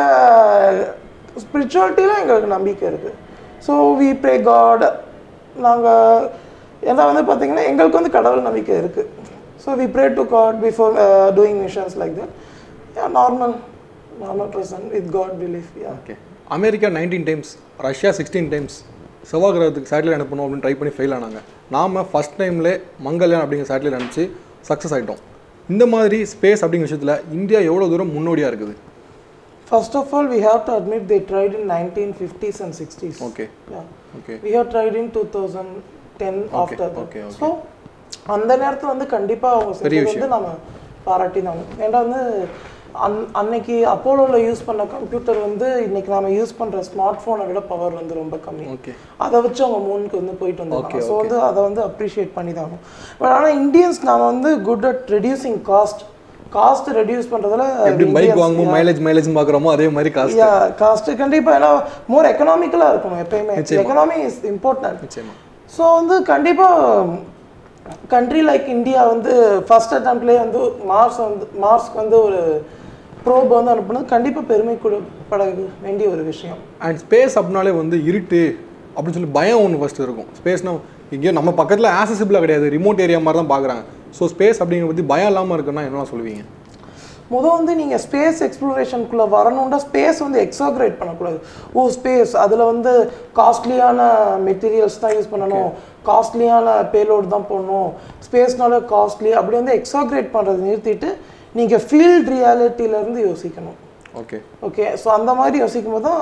ஸ்பிரிச்சுவாலிட்டியில் எங்களுக்கு நம்பிக்கை இருக்கு ஸோ வி ப்ரே காட் நாங்க ஏன்னா வந்து பார்த்தீங்கன்னா எங்களுக்கு வந்து கடவுள் நம்பிக்கை இருக்கு so we pray to God before doing missions like that normal normal person with God belief yeah okay America nineteen times Russia sixteen times செவ்வாய் கிரகத்துக்கு சேட்டலைட் அனுப்பணும் அப்படின்னு ட்ரை பண்ணி ஃபெயில் ஆனாங்க நாம ஃபஸ்ட் டைம்லே மங்கல்யான் அப்படிங்கிற சேட்டலைட் அனுப்பிச்சு சக்ஸஸ் ஆகிட்டோம் இந்த மாதிரி ஸ்பேஸ் அப்படிங்கிற விஷயத்தில் இந்தியா எவ்வளோ தூரம் முன்னோடியாக இருக்குது first of all we have to admit they tried in nineteen fifties and sixties okay yeah okay we have tried in two thousand ten after okay, okay. So அந்த நேரத்தில் வந்து கண்டிப்பாக அவங்க பெரிய செஞ்சது வந்து நம்ம பாராட்டி தான் ஏன்னா வந்து அன் அன்னைக்கு அப்போலோவில் யூஸ் பண்ண கம்ப்யூட்டர் வந்து இன்னைக்கு நாம யூஸ் பண்ணுற ஸ்மார்ட் ஃபோனை விட பவர் வந்து ரொம்ப கம்மி ஓகே அதை வச்சு அவங்க மூணுக்கு வந்து போயிட்டு Okay, வந்தாங்க ஸோ வந்து அதை வந்து அப்ரிஷியேட் பண்ணி தான் ஆகணும் பட் ஆனால் இந்தியன்ஸ் நாம வந்து good at reducing cost cost reduce பண்ணுறதுல எப்படி பைக் வாங்கும்போது மைலேஜ் மைலேஜ் பார்க்குறோமோ அதே மாதிரி காசு யா காஸ்ட் கண்டிப்பாக ஏன்னா மோர் எக்கனாமிக்கலாக இருக்கணும் எப்பயுமே எக்கனாமி இஸ் இம்பார்ட்டன்ட் நிச்சயமா ஸோ வந்து கண்டிப்பாக கண்ட்ரி லைக் இந்தியா வந்து ஃபர்ஸ்ட் அட்டம்ப்ட்லேயே வந்து மார்ஸ் வந்து மார்ஸ்க்கு வந்து ஒரு ப்ரோப் வந்து அனுப்புனது கண்டிப்பாக பெருமை கொடுப்பட வேண்டிய ஒரு விஷயம் அண்ட் ஸ்பேஸ் அப்படின்னாலே வந்து இருட்டு அப்படின்னு சொல்லி பயம் ஒன்று ஃபஸ்ட்டு இருக்கும் ஸ்பேஸ்னா எங்கேயோ நம்ம பக்கத்தில் ஆக்சசிபிளாக கிடையாது ரிமோட் ஏரியா மாதிரி தான் பார்க்குறாங்க ஸோ ஸ்பேஸ் அப்படிங்கிற பற்றி பயம் இல்லாமல் இருக்குன்னா என்னலாம் சொல்லுவீங்க முதல் வந்து நீங்கள் ஸ்பேஸ் எக்ஸ்ப்ளோரேஷனுக்குள்ளே வரணும்னா ஸ்பேஸ் வந்து எக்ஸாக்ரேட் பண்ணக்கூடாது ஓ ஸ்பேஸ் அதில் வந்து காஸ்ட்லியான மெட்டீரியல்ஸ் தான் யூஸ் பண்ணணும் காஸ்ட்லியான பேலோடு தான் போடணும் ஸ்பேஸ்னால காஸ்ட்லி அப்படி வந்து எக்ஸாக்ரேட் பண்ணுறதை நிறுத்திட்டு நீங்கள் ஃபீல்ட் ரியாலிட்டியிலேருந்து யோசிக்கணும் ஓகே ஓகே ஸோ அந்த மாதிரி யோசிக்கும் போது தான்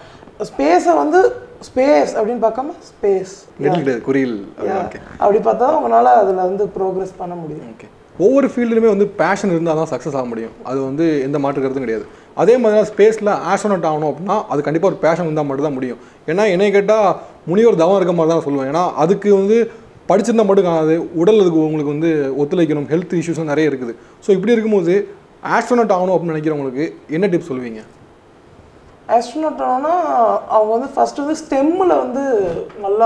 ஸ்பேஸை வந்து ஸ்பேஸ் அப்படின்னு பார்க்காம ஸ்பேஸ் நெட்டில் கிடையாது குறியில் ஓகே அப்படி பார்த்தா தான் உங்களால் அதில் வந்து ப்ரோக்ரஸ் பண்ண முடியும் ஓகே ஒவ்வொரு ஃபீல்டுலையுமே வந்து பேஷன் இருந்தால் தான் சக்ஸஸ் ஆக முடியும் அது வந்து எந்த மாற்று கருத்தும் கிடையாது அதே மாதிரி தான் ஸ்பேஸில் ஆஸ்ட்ரோனட் ஆகணும் அப்படின்னா அது கண்டிப்பாக ஒரு பேஷன் இருந்தால் மட்டும் தான் முடியும் ஏன்னா என்னை கேட்டால் முனிவர் தவம் இருக்க மாதிரி தான் நான் சொல்லுவேன் ஏன்னா அதுக்கு வந்து படிச்சிருந்தா மட்டும் காணாது உடல் அதுக்கு உங்களுக்கு வந்து ஒத்துழைக்கணும் ஹெல்த் இஷ்யூஸும் நிறைய இருக்குது ஸோ இப்படி இருக்கும்போது ஆஸ்ட்ரோனட் ஆகணும் அப்படின்னு நினைக்கிறவங்களுக்கு என்ன டிப்ஸ் சொல்லுவீங்க ஆஸ்ட்ரோனட் ஆனோன்னா அவங்க வந்து ஃபர்ஸ்ட் வந்து ஸ்டெம்மில் வந்து நல்லா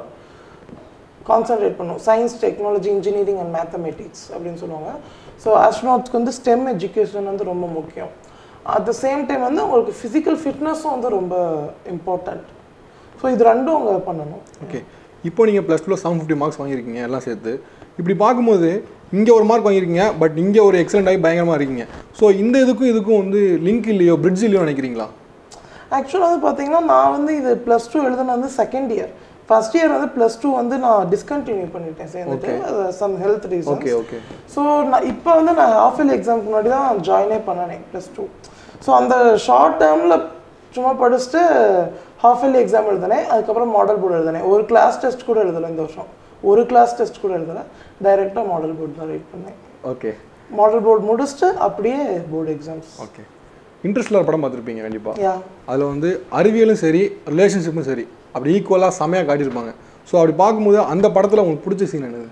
கான்சென்ட்ரேட் பண்ணும் science technology engineering and mathematics அப்படின்னு சொல்லுவாங்க ஸோ ஆஸ்ட்ரோனாட்ஸ்க்கு வந்து ஸ்டெம் எஜுகேஷன் வந்து ரொம்ப முக்கியம் அட் த சேம் டைம் வந்து உங்களுக்கு ஃபிசிக்கல் ஃபிட்னஸும் வந்து ரொம்ப இம்பார்ட்டண்ட் ஸோ இது ரெண்டும் அவங்க பண்ணணும் ஓகே இப்போ நீங்கள் ப்ளஸ் டூவில் செவன் ஃபிஃப்டி மார்க்ஸ் வாங்கியிருக்கீங்க எல்லாம் சேர்த்து இப்படி பார்க்கும்போது இங்கே ஒரு மார்க் வாங்கியிருக்கீங்க பட் இங்கே ஒரு எக்ஸலண்ட் ஆகி பயங்கரமாக இருக்கீங்க ஸோ இந்த இதுக்கும் இதுக்கும் வந்து லிங்க் இல்லையோ பிரிட்ஜ் இல்லையோ நினைக்கிறீங்களா ஆக்சுவலாக வந்து பார்த்தீங்கன்னா நான் வந்து இது ப்ளஸ் டூ எழுதுன வந்து செகண்ட் இயர் ஃபர்ஸ்ட் இயர் வந்து ப்ளஸ் டூ வந்து நான் டிஸ்கண்டினியூ பண்ணிட்டேன் சேர்ந்துட்டு some health reason okay okay so நான் இப்போ வந்து நான் ஹாஃப் இயர்லி எக்ஸாம்க்கு முன்னாடி தான் ஜாயினே பண்ணனேன் ப்ளஸ் டூ ஸோ அந்த ஷார்ட் டேர்மில் சும்மா படிச்சுட்டு ஹாஃப் இயர்லி எக்ஸாம் எழுதினேன் அதுக்கப்புறம் மாடல் போர்டு எழுதினேன் ஒரு கிளாஸ் டெஸ்ட் கூட எழுதலை இந்த வருஷம் ஒரு கிளாஸ் டெஸ்ட் கூட எழுதலை டைரெக்டாக மாடல் போர்டு தான் ரைட் பண்ணேன் ஓகே மாடல் போர்டு முடிச்சுட்டு அப்படியே போர்டு எக்ஸாம்ஸ் ஓகே இன்ட்ரெஸ்டில் ஒரு படம் பார்த்துருப்பீங்க கண்டிப்பாக யா அதில் வந்து அறிவியலும் சரி ரிலேஷன்ஷிப்பும் சரி அப்படி ஈக்குவலாக செமையாக காட்டியிருப்பாங்க ஸோ அப்படி பார்க்கும்போது அந்த படத்தில் உங்களுக்கு பிடிச்ச சீன் என்னது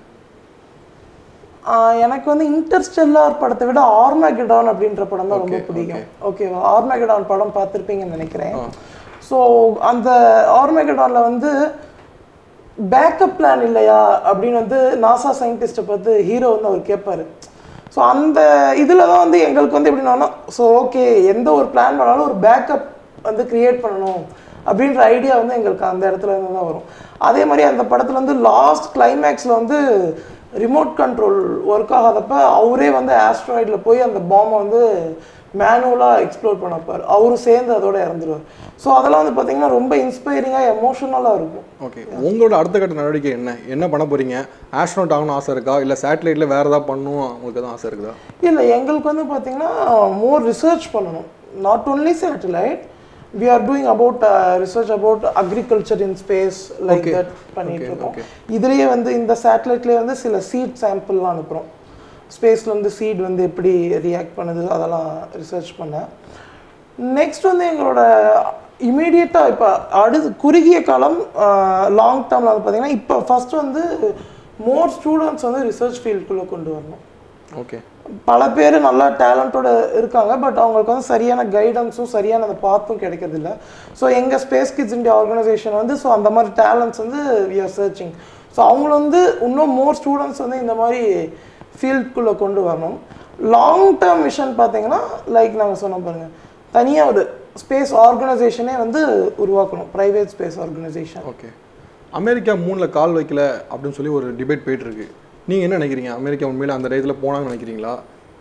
ஆஹ் எனக்கு வந்து இன்டர்ஸ்டெல்லார் படத்தை விட ஆர்மேகடான் அப்படின்ற படம் தான் ரொம்ப Okay, பிடிக்கும் ஓகேவா ஆர்மேகடான் படம் பார்த்துருப்பீங்கன்னு நினைக்கிறேன் ஸோ அந்த ஆர்மேகடானில் வந்து பேக்கப் பிளான் இல்லையா அப்படின்னு வந்து நாசா சயின்டிஸ்ட்டை பார்த்து ஹீரோ வந்து அவர் கேட்பாரு ஸோ அந்த இதில் தான் வந்து எங்களுக்கு வந்து எப்படின்னா ஸோ ஓகே எந்த ஒரு பிளான் பண்ணாலும் ஒரு பேக்கப் வந்து கிரியேட் பண்ணணும் அப்படின்ற ஐடியா வந்து எங்களுக்கு அந்த இடத்துல இருந்து தான் வரும் அதே மாதிரி அந்த படத்தில் வந்து லாஸ்ட் கிளைமேக்ஸில் வந்து ரிமோட் கண்ட்ரோல் ஒர்க் ஆகாதப்ப அவரே வந்து ஆஸ்ட்ராய்டில் போய் அந்த பாம்பை வந்து மேனுவலாக எக்ஸ்ப்ளோர் பண்ணப்பார் அவரும் சேர்ந்து அதோட இறந்துருவார் ஸோ அதெல்லாம் வந்து பார்த்தீங்கன்னா ரொம்ப இன்ஸ்பைரிங்காக எமோஷனலாக இருக்கும் ஓகே உங்களோட அடுத்த கட்ட நடவடிக்கை என்ன என்ன பண்ண போறீங்க ஆஸ்ட்ரோனாட் ஆகணும்னு ஆசை இருக்கா இல்லை சேட்டலைட்டில் வேறு ஏதாவது பண்ணணும் உங்களுக்கு எதுவும் ஆசை இருக்குதா இல்லை எங்களுக்கு வந்து பார்த்தீங்கன்னா மோர் ரிசர்ச் பண்ணணும் not only satellite we are doing about research about agriculture in space like Okay. That பண்ணிட்டு Okay, இருக்கோம் okay. இதுலேயே வந்து இந்த சேட்டலைட்லேயே வந்து சில சீட் சாம்பிள்லாம் அனுப்புகிறோம் ஸ்பேஸில் வந்து சீட் வந்து எப்படி ரியாக்ட் பண்ணுது அதெல்லாம் ரிசர்ச் பண்ணேன் நெக்ஸ்ட் வந்து எங்களோட இமீடியட்டாக இப்போ அடுத்து குறுகிய காலம் லாங் டேர்மில் வந்து பார்த்தீங்கன்னா இப்போ ஃபர்ஸ்ட் வந்து மோர் ஸ்டூடெண்ட்ஸ் வந்து ரிசர்ச் ஃபீல்டுக்குள்ளே கொண்டு வரணும் ஓகே பல பேர் நல்லா டேலண்டோட இருக்காங்க பட் அவங்களுக்கு வந்து சரியான கைடன்ஸும் சரியான அந்த பாத்தும் கிடைக்கிறதில்ல ஸோ எங்கள் ஸ்பேஸ் கிட்ஸ் இந்தியா ஆர்கனைசேஷன் வந்து ஸோ அந்த மாதிரி டேலண்ட்ஸ் வந்து வி ஆர் சர்ச்சிங் ஸோ அவங்கள வந்து இன்னும் மோர் ஸ்டூடெண்ட்ஸ் வந்து இந்த மாதிரி ஃபீல்டுக்குள்ளே கொண்டு வரணும் லாங் டேர்ம் மிஷன் பார்த்தீங்கன்னா லைக் நாங்கள் சொன்ன பாருங்க தனியாக ஒரு ஸ்பேஸ் ஆர்கனைசேஷனே வந்து உருவாக்கணும் private space organisation okay America மூணில் கால் வைக்கல அப்படின்னு சொல்லி ஒரு டிபேட் போயிட்டு இருக்கு நீங்கள் என்ன நினைக்கிறீங்க அமெரிக்கா உண்மையில அந்த டயத்தில் போனாங்கன்னு நினைக்கிறீங்களா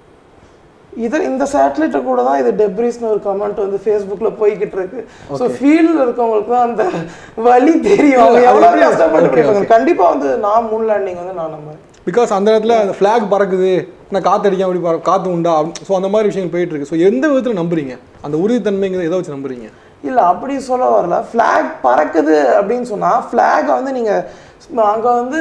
இது இந்த சேட்டலைட்டை கூட தான் இது டெப்ரிஸ்னு ஒரு கமெண்ட் வந்து ஃபேஸ்புக்கில் போய்கிட்டு இருக்கு ஸோ ஃபீல்டில் இருக்கவங்களுக்கு தான் அந்த வலி தெரியும் அவங்க இல்ல, அது எவ்வளோ எப்படி- கஷ்டப்பட்டு okay, படிப்பாங்க கண்டிப்பாக வந்து நான் மூன் லேண்டிங் வந்து நான் நம்புறேன் பிகாஸ் அந்த இடத்துல அந்த ஃப்ளாக் பறக்குது நான் காற்று அடிக்காம அப்படி பற- காத்து உண்டா ஸோ அந்த மாதிரி விஷயங்கள் போயிட்டு இருக்கு ஸோ எந்த விதத்தில் நம்புறீங்க அந்த உறுதித்தன்மைங்கிறத எதை வச்சு நம்புறீங்க இல்லை அப்படி சொல்ல வரல ஃப்ளாக் பறக்குது அப்படின்னு சொன்னால் ஃப்ளாகை வந்து நீங்கள் அங்கே வந்து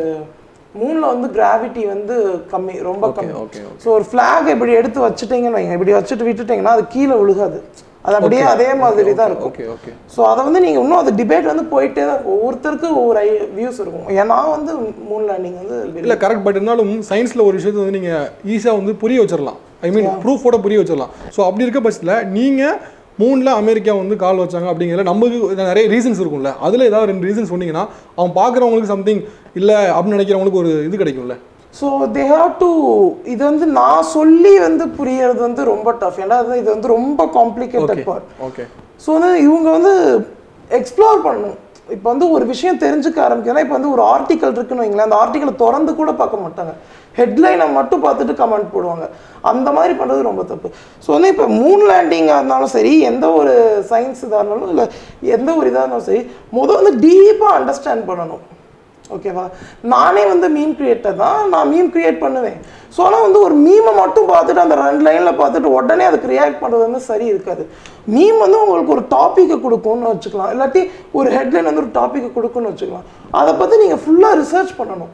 மூணில் வந்து கிராவிட்டி வந்து கம்மி ரொம்ப ஓகே கம்மி ஓகே ஸோ ஒரு ஃப்ளாக் இப்படி எடுத்து வச்சுட்டீங்கன்னு வைங்க இப்படி வச்சுட்டு விட்டுட்டீங்கன்னா அது கீழே விழுகாது அது அப்படியே அதே மாதிரி தான் இருக்கும் ஓகே ஓகே ஸோ அதை வந்து நீங்கள் இன்னும் அந்த டிபேட் வந்து போயிட்டே தான் இருக்கும் ஒவ்வொருத்தருக்கும் ஒவ்வொரு ஐ வியூஸ் இருக்கும் ஏன்னா நான் வந்து மூன் லேண்டிங் வந்து இல்லை கரெக்ட் பட் இருந்தாலும் சயின்ஸில் ஒரு விஷயத்தை வந்து நீங்கள் ஈஸியாக வந்து புரிய வச்சிடலாம் ஐ மீன் ப்ரூஃபோட புரிய வச்சிடலாம் ஸோ அப்படி இருக்க பட்சத்தில் நீங்கள் மூணில் அமெரிக்கா வந்து கால் வச்சாங்க அப்படிங்கிறத நமக்கு நிறைய ரீசன்ஸ் இருக்கும்ல அதில் ஏதாவது ரெண்டு ரீசன் சொன்னீங்கன்னா அவன் பார்க்குறவங்களுக்கு சம்திங் இல்லை அப்படின்னு நினைக்கிறவங்களுக்கு ஒரு இது கிடைக்கும்ல ஸோ தே ஹாவ் டு இது வந்து நான் சொல்லி வந்து புரியறது வந்து ரொம்ப டஃப் ஏன்னா அது- இது வந்து ரொம்ப காம்ப்ளிகேட்டட் பார்ட் ஓகே ஸோ வந்து இவங்க வந்து எக்ஸ்ப்ளோர் பண்ணணும் இப்போ வந்து ஒரு விஷயம் தெரிஞ்சுக்க ஆரம்பிக்கணும் இப்போ வந்து ஒரு ஆர்டிக்கல் இருக்குன்னு வைங்களேன் அந்த ஆர்டிக்கலை திறந்து கூட பார்க்க மாட்டாங்க ஹெட்லைனை மட்டும் பார்த்துட்டு கமெண்ட் போடுவாங்க அந்த மாதிரி பண்ணுறது ரொம்ப தப்பு ஸோ வந்து இப்போ மூன் லேண்டிங்காக இருந்தாலும் சரி எந்த ஒரு சயின்ஸ் இதாக இருந்தாலும் இல்லை எந்த ஒரு இதாக இருந்தாலும் சரி முதல் வந்து டீப்பாக அண்டர்ஸ்டாண்ட் பண்ணணும் ஓகேவா நானே வந்து மீம் கிரியேட்டர் தான் நான் மீம் கிரியேட் பண்ணுவேன் ஸோ ஆனால் வந்து ஒரு மீமை மட்டும் பார்த்துட்டு அந்த ரெண்டு லைனில் பார்த்துட்டு உடனே அதுக்கு ரியாக்ட் பண்ணுறது வந்து சரி இருக்காது மீம் வந்து உங்களுக்கு ஒரு டாப்பிக்கை கொடுக்கும்னு வச்சுக்கலாம் இல்லாட்டி ஒரு ஹெட்லைன் வந்து ஒரு டாப்பிக்கை கொடுக்கும்னு வச்சுக்கலாம் அதை பற்றி நீங்கள் ஃபுல்லாக ரிசர்ச் பண்ணணும்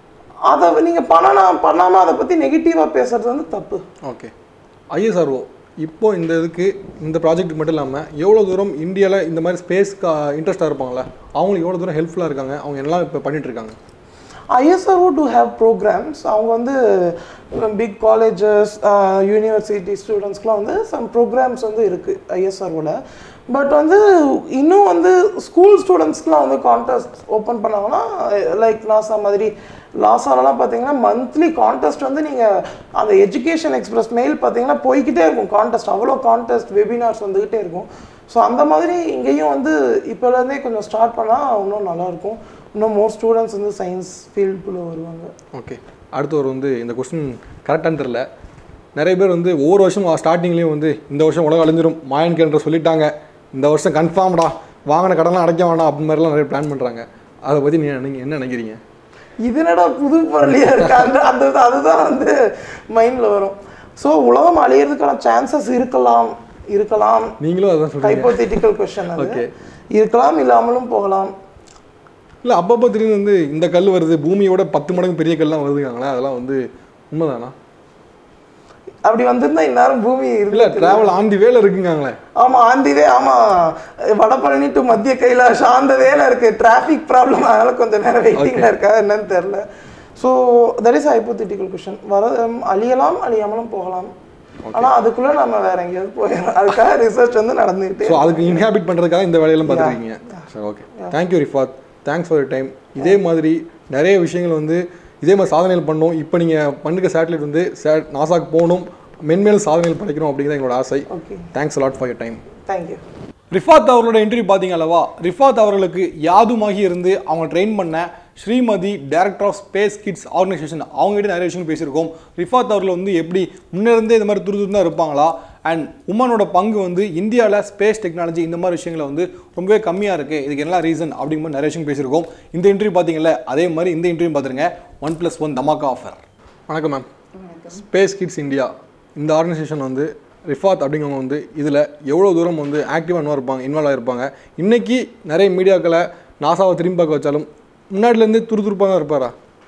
அதை நீங்கள் பண்ணலாம் பண்ணாமல் அதை பற்றி நெகட்டிவாக பேசுறது வந்து தப்பு ஓகே ஐஎஸ்ஆர்ஓ இப்போ இந்த இதுக்கு இந்த ப்ராஜெக்ட் மட்டும் இல்லாமல் எவ்வளோ தூரம் இந்தியாவில் இந்த மாதிரி ஸ்பேஸ்க்கு இன்ட்ரெஸ்ட்டாக இருப்பாங்களே அவங்களுக்கு எவ்வளோ தூரம் ஹெல்ப்ஃபுல்லாக இருக்காங்க அவங்க எல்லாம் இப்போ பண்ணிட்டு இருக்காங்க ஐஎஸ்ஆர்ஓ டு ஹேவ் ப்ரோக்ராம்ஸ் அவங்க வந்து பிக் காலேஜஸ் யூனிவர்சிட்டி ஸ்டூடெண்ட்ஸ்க்குலாம் வந்து சம் ப்ரோக்ராம்ஸ் வந்து இருக்குது ஐஎஸ்ஆர்ஓவில் பட் வந்து இன்னும் வந்து ஸ்கூல் ஸ்டூடெண்ட்ஸ்க்குலாம் வந்து கான்டெஸ்ட் ஓப்பன் பண்ணாங்கன்னா லைக் நாசா மாதிரி லாசாலலாம் பார்த்தீங்கன்னா மந்த்லி கான்டெஸ்ட் வந்து நீங்கள் அந்த எஜுகேஷன் எக்ஸ்பிரஸ் மெயில் பார்த்தீங்கன்னா போய்கிட்டே இருக்கும் கான்டெஸ்ட் அவ்வளோ கான்டெஸ்ட் வெபினார்ஸ் வந்துக்கிட்டே இருக்கும் ஸோ அந்த மாதிரி இங்கேயும் வந்து இப்போலேருந்தே கொஞ்சம் ஸ்டார்ட் பண்ணால் இன்னும் நல்லாயிருக்கும் இன்னும் மோர் ஸ்டூடெண்ட்ஸ் வந்து சயின்ஸ் ஃபீல்டுக்குள்ளே வருவாங்க ஓகே அடுத்து ஒரு வந்து இந்த கொஸ்டின் கரெக்டானு தெரில நிறைய பேர் வந்து ஒவ்வொரு வருஷம் ஸ்டார்டிங்லேயும் வந்து இந்த வருஷம் உலகம் அழிஞ்சிரும் மாயன் கேன்ற சொல்லிட்டாங்க இந்த வருஷம் கன்ஃபார்ம்டா வாங்கின கடன்லாம் அடைக்க வேணாம் அப்படி மாதிரிலாம் நிறைய பிளான் பண்ணுறாங்க அதை பற்றி நீங்கள் என்ன நினைக்கிறீங்க இது என்னடா புது பொருளியா இருக்கு அந்த அந்த இது- அதுதான் வந்து மைண்டில் வரும் ஸோ உலகம் அழியறதுக்கான சான்சஸ் இருக்கலாம் இருக்கலாம் நீங்களும் அதான் சொல்றீங்க ஹைப்போதெட்டிக்கல் கொஸ்டின் அது Okay. இருக்கலாம் இல்லாமலும் போகலாம் இல்லை அப்பப்போ திடீர்னு வந்து இந்த கல் வருது பூமியோட பத்து மடங்கு பெரிய கல்லாம் வருதுங்களே அதெல்லாம் வந்து உண்மைதானா அப்படி வந்திருந்தா இந்நேரம் பூமி இல்லை இருக்கு ட்ராவல் ஆன் தி வேல இருக்குங்காங்களே ஆமா ஆந்திவே ஆமா வடபழனி டு மத்திய கைலாஷ் அந்த வேலை இருக்கு டிராஃபிக் ப்ராப்ளம் அதனால கொஞ்சம் நேரம் வெயிட்டிங்ல இருக்கா என்னன்னு தெரியல so that is hypothetical question வர அழியலாம் அழியாமலும் போகலாம் ஆனா அதுக்குள்ள நம்ம வேற எங்கேயாவது போயிடலாம் அதுக்காக ரிசர்ச் வந்து நடந்துகிட்டே ஸோ அதுக்கு இன்ஹாபிட் பண்ணுறதுக்காக இந்த வேலையெல்லாம் பார்த்துருக்கீங்க சரி okay thank you Rifath thanks for time இதே மாதிரி நிறைய விஷயங்கள் வந்து இதே மாதிரி சாதனைகள் பண்ணோம் இப்போ நீங்கள் பண்ணுற சேட்டலைட் வந்து சே நாசாக்கு போகணும் மென்மேலும் சாதனைகள் படைக்கணும் அப்படிங்கிறது எங்களோட ஆசை okay thanks lot for your time thank you Rifath அவர்களோட இன்டர்வியூ பார்த்தீங்க அல்லவா ரிஃபாத் அவர்களுக்கு யாதுமாகி இருந்து அவங்க ட்ரெயின் பண்ண Srimathi director of space kids organisation அவங்ககிட்ட நிறைய விஷயம் பேசியிருக்கோம் ரிஃபாத் அவர்கள் வந்து எப்படி முன்னேருந்தே இந்த மாதிரி துரு தான் இருப்பாங்களா அண்ட் உமனோட பங்கு வந்து இந்தியாவில் ஸ்பேஸ் டெக்னாலஜி இந்த மாதிரி விஷயங்களை வந்து ரொம்பவே கம்மியாக இருக்குது இதுக்கு என்ன ரீசன் அப்படிங்கிற மாதிரி நிறைய விஷயம் பேசியிருக்கோம் இந்த இன்டர்வியூ பார்த்தீங்கல்ல அதே மாதிரி இந்த இன்டர்வியூ பார்த்துருங்க ஒன் ப்ளஸ் ஒன் தமாக்கா ஆஃபர் வணக்கம் மேம் ஸ்பேஸ் கிட்ஸ் இந்தியா இந்த ஆர்கனைசேஷன் வந்து ரிஃபாத் அப்படிங்கிறவங்க வந்து இதில் எவ்வளோ தூரம் வந்து ஆக்டிவாக இருப்பாங்க இன்வால்வ் ஆகிருப்பாங்க இன்றைக்கி நிறைய மீடியாக்களை நாசாவை திரும்பி பார்க்க வச்சாலும் முன்னாடிலேருந்து துருதுருப்பாக தான் இருப்பாரா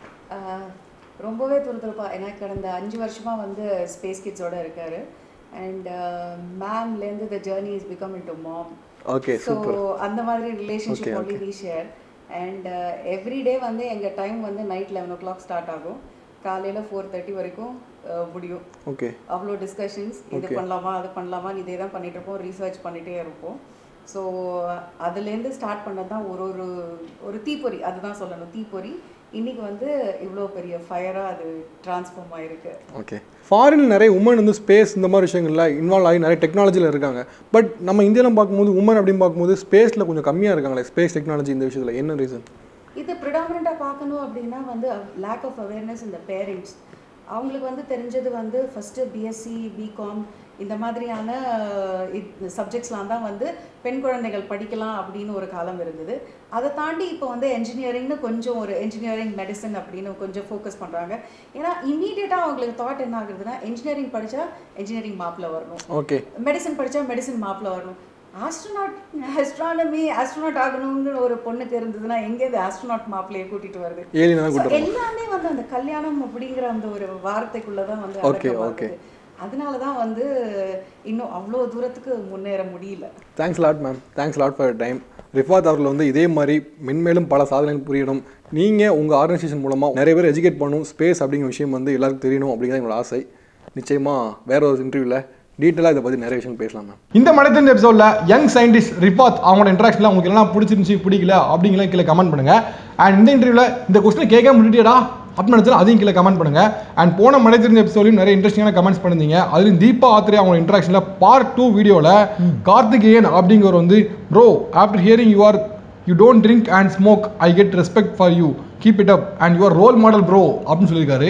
ஆஹ் ரொம்பவே துருதுருப்பா ஏன்னா கடந்த அஞ்சு வருஷமா வந்து ஸ்பேஸ் கிட்ஸோட இருக்காரு அண்ட் மேம்லேருந்து the journey is become in to mom okay so அந்த மாதிரி relationship only we share and every day வந்து எங்கள் டைம் வந்து night eleven o'clock start ஆகும் காலையில் ஃபோர் தேர்ட்டி வரைக்கும் ஆஹ் முடியும் ஓகே அவ்வளோ டிஸ்கஷன்ஸ் இது பண்ணலாமா அது பண்ணலாமா இதே தான் பண்ணிட்டு இருப்போம் ரீசர்ச் பண்ணிட்டே இருப்போம் ஸோ அதுலேருந்து ஸ்டார்ட் பண்ணது தான் ஒரு ஒரு ஒரு தீப்பொறி அதுதான் சொல்லணும் தீப்பொறி இன்னைக்கு வந்து இவ்வளோ பெரிய ஃபயராக அது டிரான்ஸ்ஃபார்ம் ஆயிருக்கு ஓகே ஃபாரின் நிறைய உமன் வந்து ஸ்பேஸ் இந்த மாதிரி விஷயங்கள்ல இன்வால்வ் ஆகி நிறைய டெக்னாலஜியில் இருக்காங்க பட் நம்ம இந்தியாவில் பார்க்கும்போது உமன் அப்படின்னு பார்க்கும்போது ஸ்பேஸில் கொஞ்சம் கம்மியாக இருக்காங்களே ஸ்பேஸ் டெக்னாலஜி இந்த விஷயத்தில் என்ன ரீசன் இது ப்ரிடாமினண்ட்டாக பார்க்கணும் அப்படின்னா வந்து லேக் ஆஃப் அவேர்னஸ் இந்த பேரண்ட்ஸ் அவங்களுக்கு வந்து தெரிஞ்சது வந்து ஃபஸ்ட்டு பிஎஸ்சி பிகாம் இந்த மாதிரியான சப்ஜெக்ட்ஸ்லாம் தான் வந்து பெண் குழந்தைகள் படிக்கலாம் அப்படின்னு ஒரு காலம் இருந்தது அதை தாண்டி இப்போ வந்து என்ஜினியரிங்னு கொஞ்சம் ஒரு என்ஜினியரிங் மெடிசன் அப்படின்னு கொஞ்சம் ஃபோக்கஸ் பண்ணுறாங்க ஏன்னா இம்மீடியட்டாக அவங்களுக்கு தாட் என்ன ஆகுதுன்னா என்ஜினியரிங் படித்தா என்ஜினியரிங் மாப்பிள்ள வரணும் ஓகே மெடிசன் படித்தா மெடிசன் மாப்பிள்ள வரணும் ஆஸ்ட்ரோனாட் ஆஸ்ட்ரானமி ஆஸ்ட்ரோனாட் ஆகணும்னு ஒரு பொண்ணுக்கு இருந்ததுன்னா எங்கே இந்த ஆஸ்ட்ரோனாட் மாப்பிள்ளையை கூட்டிட்டு வருது ஏலியனாக So, கூட்டம் எல்லாமே வந்து அந்த கல்யாணம் அப்படிங்கிற அந்த ஒரு வார்த்தைக்குள்ள தான் வந்து Okay, அடக்கமாகுது. அதனால தான் வந்து இன்னும் அவ்வளோ தூரத்துக்கு முன்னேற முடியல thanks lot ma'am thanks lot for time Rifath அவர்கள் வந்து இதே மாதிரி மென்மேலும் பல சாதனைகள் புரியணும் நீங்கள் உங்கள் ஆர்கனைசேஷன் மூலமாக நிறைய பேர் எஜுகேட் பண்ணணும் ஸ்பேஸ் அப்படிங்கிற விஷயம் வந்து எல்லாருக்கும் தெரியணும் அப்படிங்கிறது என்னோட ஆசை நிச்சயமாக வேற ஒரு இன்டர்வியூவில் டீட்டெயிலாக இதை பற்றி நிறைய விஷயம் பேசலாம் மேம் இந்த மனிதன் எபிசோடில் யங் சயின்டிஸ்ட் ரிஃபாத் அவங்களோட இன்ட்ராக்ஷனில் உங்களுக்கு எல்லாம் பிடிச்சிருந்துச்சி பிடிக்கல அப்படிங்கலாம் கீழே கமெண்ட் பண்ணுங்கள் அண்ட் இந்த இன்டர்வியூவில் இந்த கொஸ்டின் கேட்க முடியடா அப்படின்னு நினச்சா அதையும் கீழே கமெண்ட் பண்ணுங்க அண்ட் போன மழை தெரிஞ்ச எபிசோட்லையும் நிறைய இன்ட்ரெஸ்டிங்கான கமெண்ட்ஸ் பண்ணிருந்தீங்க அதுலையும் தீபா ஆத்ரே அவங்க இன்ட்ராக்ஷனில் பார்ட் டூ வீடியோவில் கார்த்திகேயன் அப்படிங்கிறவர் வந்து bro after hearing you are you don't drink and smoke I get respect for you keep it up and your role model bro அப்படின்னு சொல்லியிருக்காரு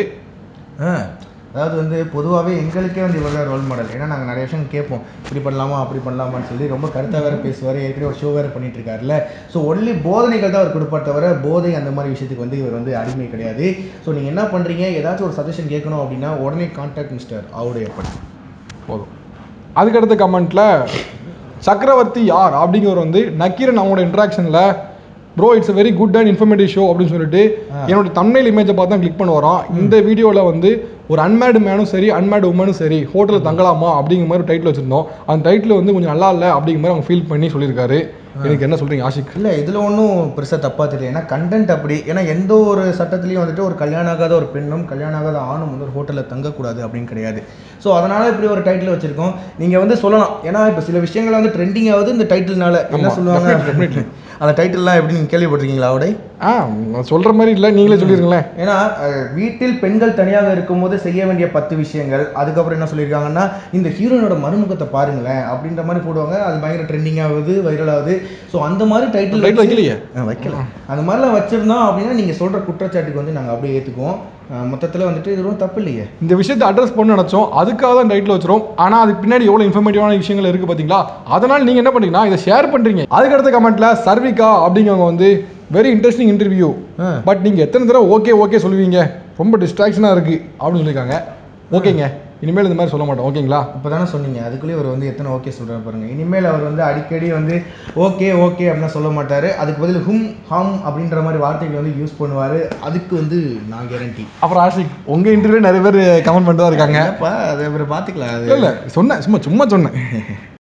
ஆ அதாவது வந்து பொதுவாகவே எங்களுக்கே வந்து இவர் தான் ரோல் மாடல் ஏன்னா நாங்கள் நிறைய விஷயம் கேட்போம் இப்படி பண்ணலாமா அப்படி பண்ணலாமான்னு சொல்லி ரொம்ப கருத்தாக வேறு பேசுவார் ஏற்கனவே ஒரு ஷோ வேறு பண்ணிட்டு இருக்காருல்ல ஸோ ஒன்லி போதனைகள் தான் அவர் கொடுப்பார் தவிர போதை அந்த மாதிரி விஷயத்துக்கு வந்து இவர் வந்து அடிமை கிடையாது ஸோ நீங்கள் என்ன பண்ணுறீங்க ஏதாச்சும் ஒரு சஜஷன் கேட்கணும் அப்படின்னா உடனே கான்டாக்ட் மிஸ்டர் அவருடைய படி போதும் அதுக்கடுத்த கமெண்ட்டில் சக்கரவர்த்தி யார் அப்படிங்கிறவர் வந்து நக்கீரன் அவங்களோட இன்ட்ராக்ஷனில் bro it's very good and informative show அப்படின்னு சொல்லிட்டு என்னோட தமிழ் இமேஜை பார்த்து தான் கிளிக் பண்ண வரோம் இந்த வீடியோவில் வந்து ஒரு அன்மேடு மேனும் சரி அன்மேடு உமனும் சரி ஹோட்டலில் தங்கலாமா அப்படிங்கிற மாதிரி டைட்டில் வச்சுருந்தோம் அந்த டைட்டில் வந்து கொஞ்சம் நல்லா இல்லை அப்படிங்கிற மாதிரி அவங்க ஃபீல் பண்ணி சொல்லியிருக்காரு எனக்கு என்ன சொல்கிறீங்க ஆஷிக் இல்லை இதில் ஒன்றும் பெருசாக தப்பாக தெரியல ஏன்னா கண்டென்ட் அப்படி ஏன்னா எந்த ஒரு சட்டத்துலையும் வந்துட்டு ஒரு கல்யாணம் ஆகாத ஒரு பெண்ணும் கல்யாணம் ஆகாத ஆணும் வந்து ஒரு ஹோட்டலில் தங்கக்கூடாது அப்படின்னு கிடையாது ஸோ அதனால் இப்படி ஒரு டைட்டில் வச்சுருக்கோம் நீங்கள் வந்து சொல்லலாம் ஏன்னா இப்போ சில விஷயங்கள் வந்து ட்ரெண்டிங் ஆகுது இந்த டைட்டில்னால என்ன ஆமா, சொல்லுவாங்க definitely, definitely. அந்த டைட்டில்லாம் எப்படி நீங்கள் கேள்விப்பட்டிருக்கீங்களா அவடை ஆ நான் சொல்கிற மாதிரி இல்லை நீங்களே சொல்லிருங்களேன் ஏன்னா அஹ், வீட்டில் பெண்கள் தனியாக இருக்கும்போது செய்ய வேண்டிய பத்து விஷயங்கள் அதுக்கப்புறம் என்ன சொல்லியிருக்காங்கன்னா இந்த ஹீரோயினோட மறுமுகத்தை பாருங்களேன் அப்படின்ற மாதிரி போடுவாங்க அது பயங்கர ட்ரெண்டிங் ஆகுது வைரல் ஆகுது ஸோ அந்த மாதிரி டைட்டில் டைட்டில் வைக்கலையே வைக்கல அந்த மாதிரிலாம் வச்சிருந்தோம் அப்படின்னா நீங்கள் சொல்கிற குற்றச்சாட்டுக்கு வந்து நாங்கள் அப்படியே ஏற்றுக்குவோம் மொத்தத்தில் வந்துட்டு இது ஒன்றும் தப்பு இல்லையே இந்த விஷயத்தை அட்ரஸ் பண்ண நினச்சோம் அதுக்காக தான் டைட்டில் வச்சிரும் ஆனால் அதுக்கு பின்னாடி எவ்வளோ இன்ஃபர்மேட்டிவான விஷயங்கள் இருக்குது பார்த்தீங்களா அதனால் நீங்கள் என்ன பண்ணுறீங்கன்னா இதை ஷேர் பண்ணுறீங்க அதுக்கடுத்த கமெண்ட்டில் சர்விகா அப்படிங்கிறவங்க வந்து வெரி இன்ட்ரெஸ்டிங் இன்டர்வியூ ஆ. பட் நீங்கள் எத்தனை தடவை ஓகே ஓகே சொல்லுவீங்க ரொம்ப டிஸ்ட்ராக்ஷனாக இருக்குது அப்படின்னு சொல்லியிருக்காங்க ஓகேங்க இனிமேல் இந்த மாதிரி சொல்ல மாட்டோம் ஓகேங்களா இப்போ தானே சொன்னீங்க அதுக்குள்ளேயே அவர் வந்து எத்தனை ஓகே சொல்கிறாரு பாருங்க இனிமேல் அவர் வந்து அடிக்கடி வந்து ஓகே ஓகே அப்படின்னு சொல்ல மாட்டார் அதுக்கு பதில் ஹும் ஹம் அப்படின்ற மாதிரி வார்த்தைகள் வந்து யூஸ் பண்ணுவார் அதுக்கு வந்து நான் கேரண்டி அப்புறம் ஆஷிக் உங்கள் இன்டர்வியூ நிறைய பேர் கமெண்ட் பண்ணிட்டு தான் இருக்காங்க என்னப்பா அதை அப்புறம் பார்த்துக்கலாம் அது இல்லை இல்லை சொன்னேன் சும்மா சும்மா சொன்னேன்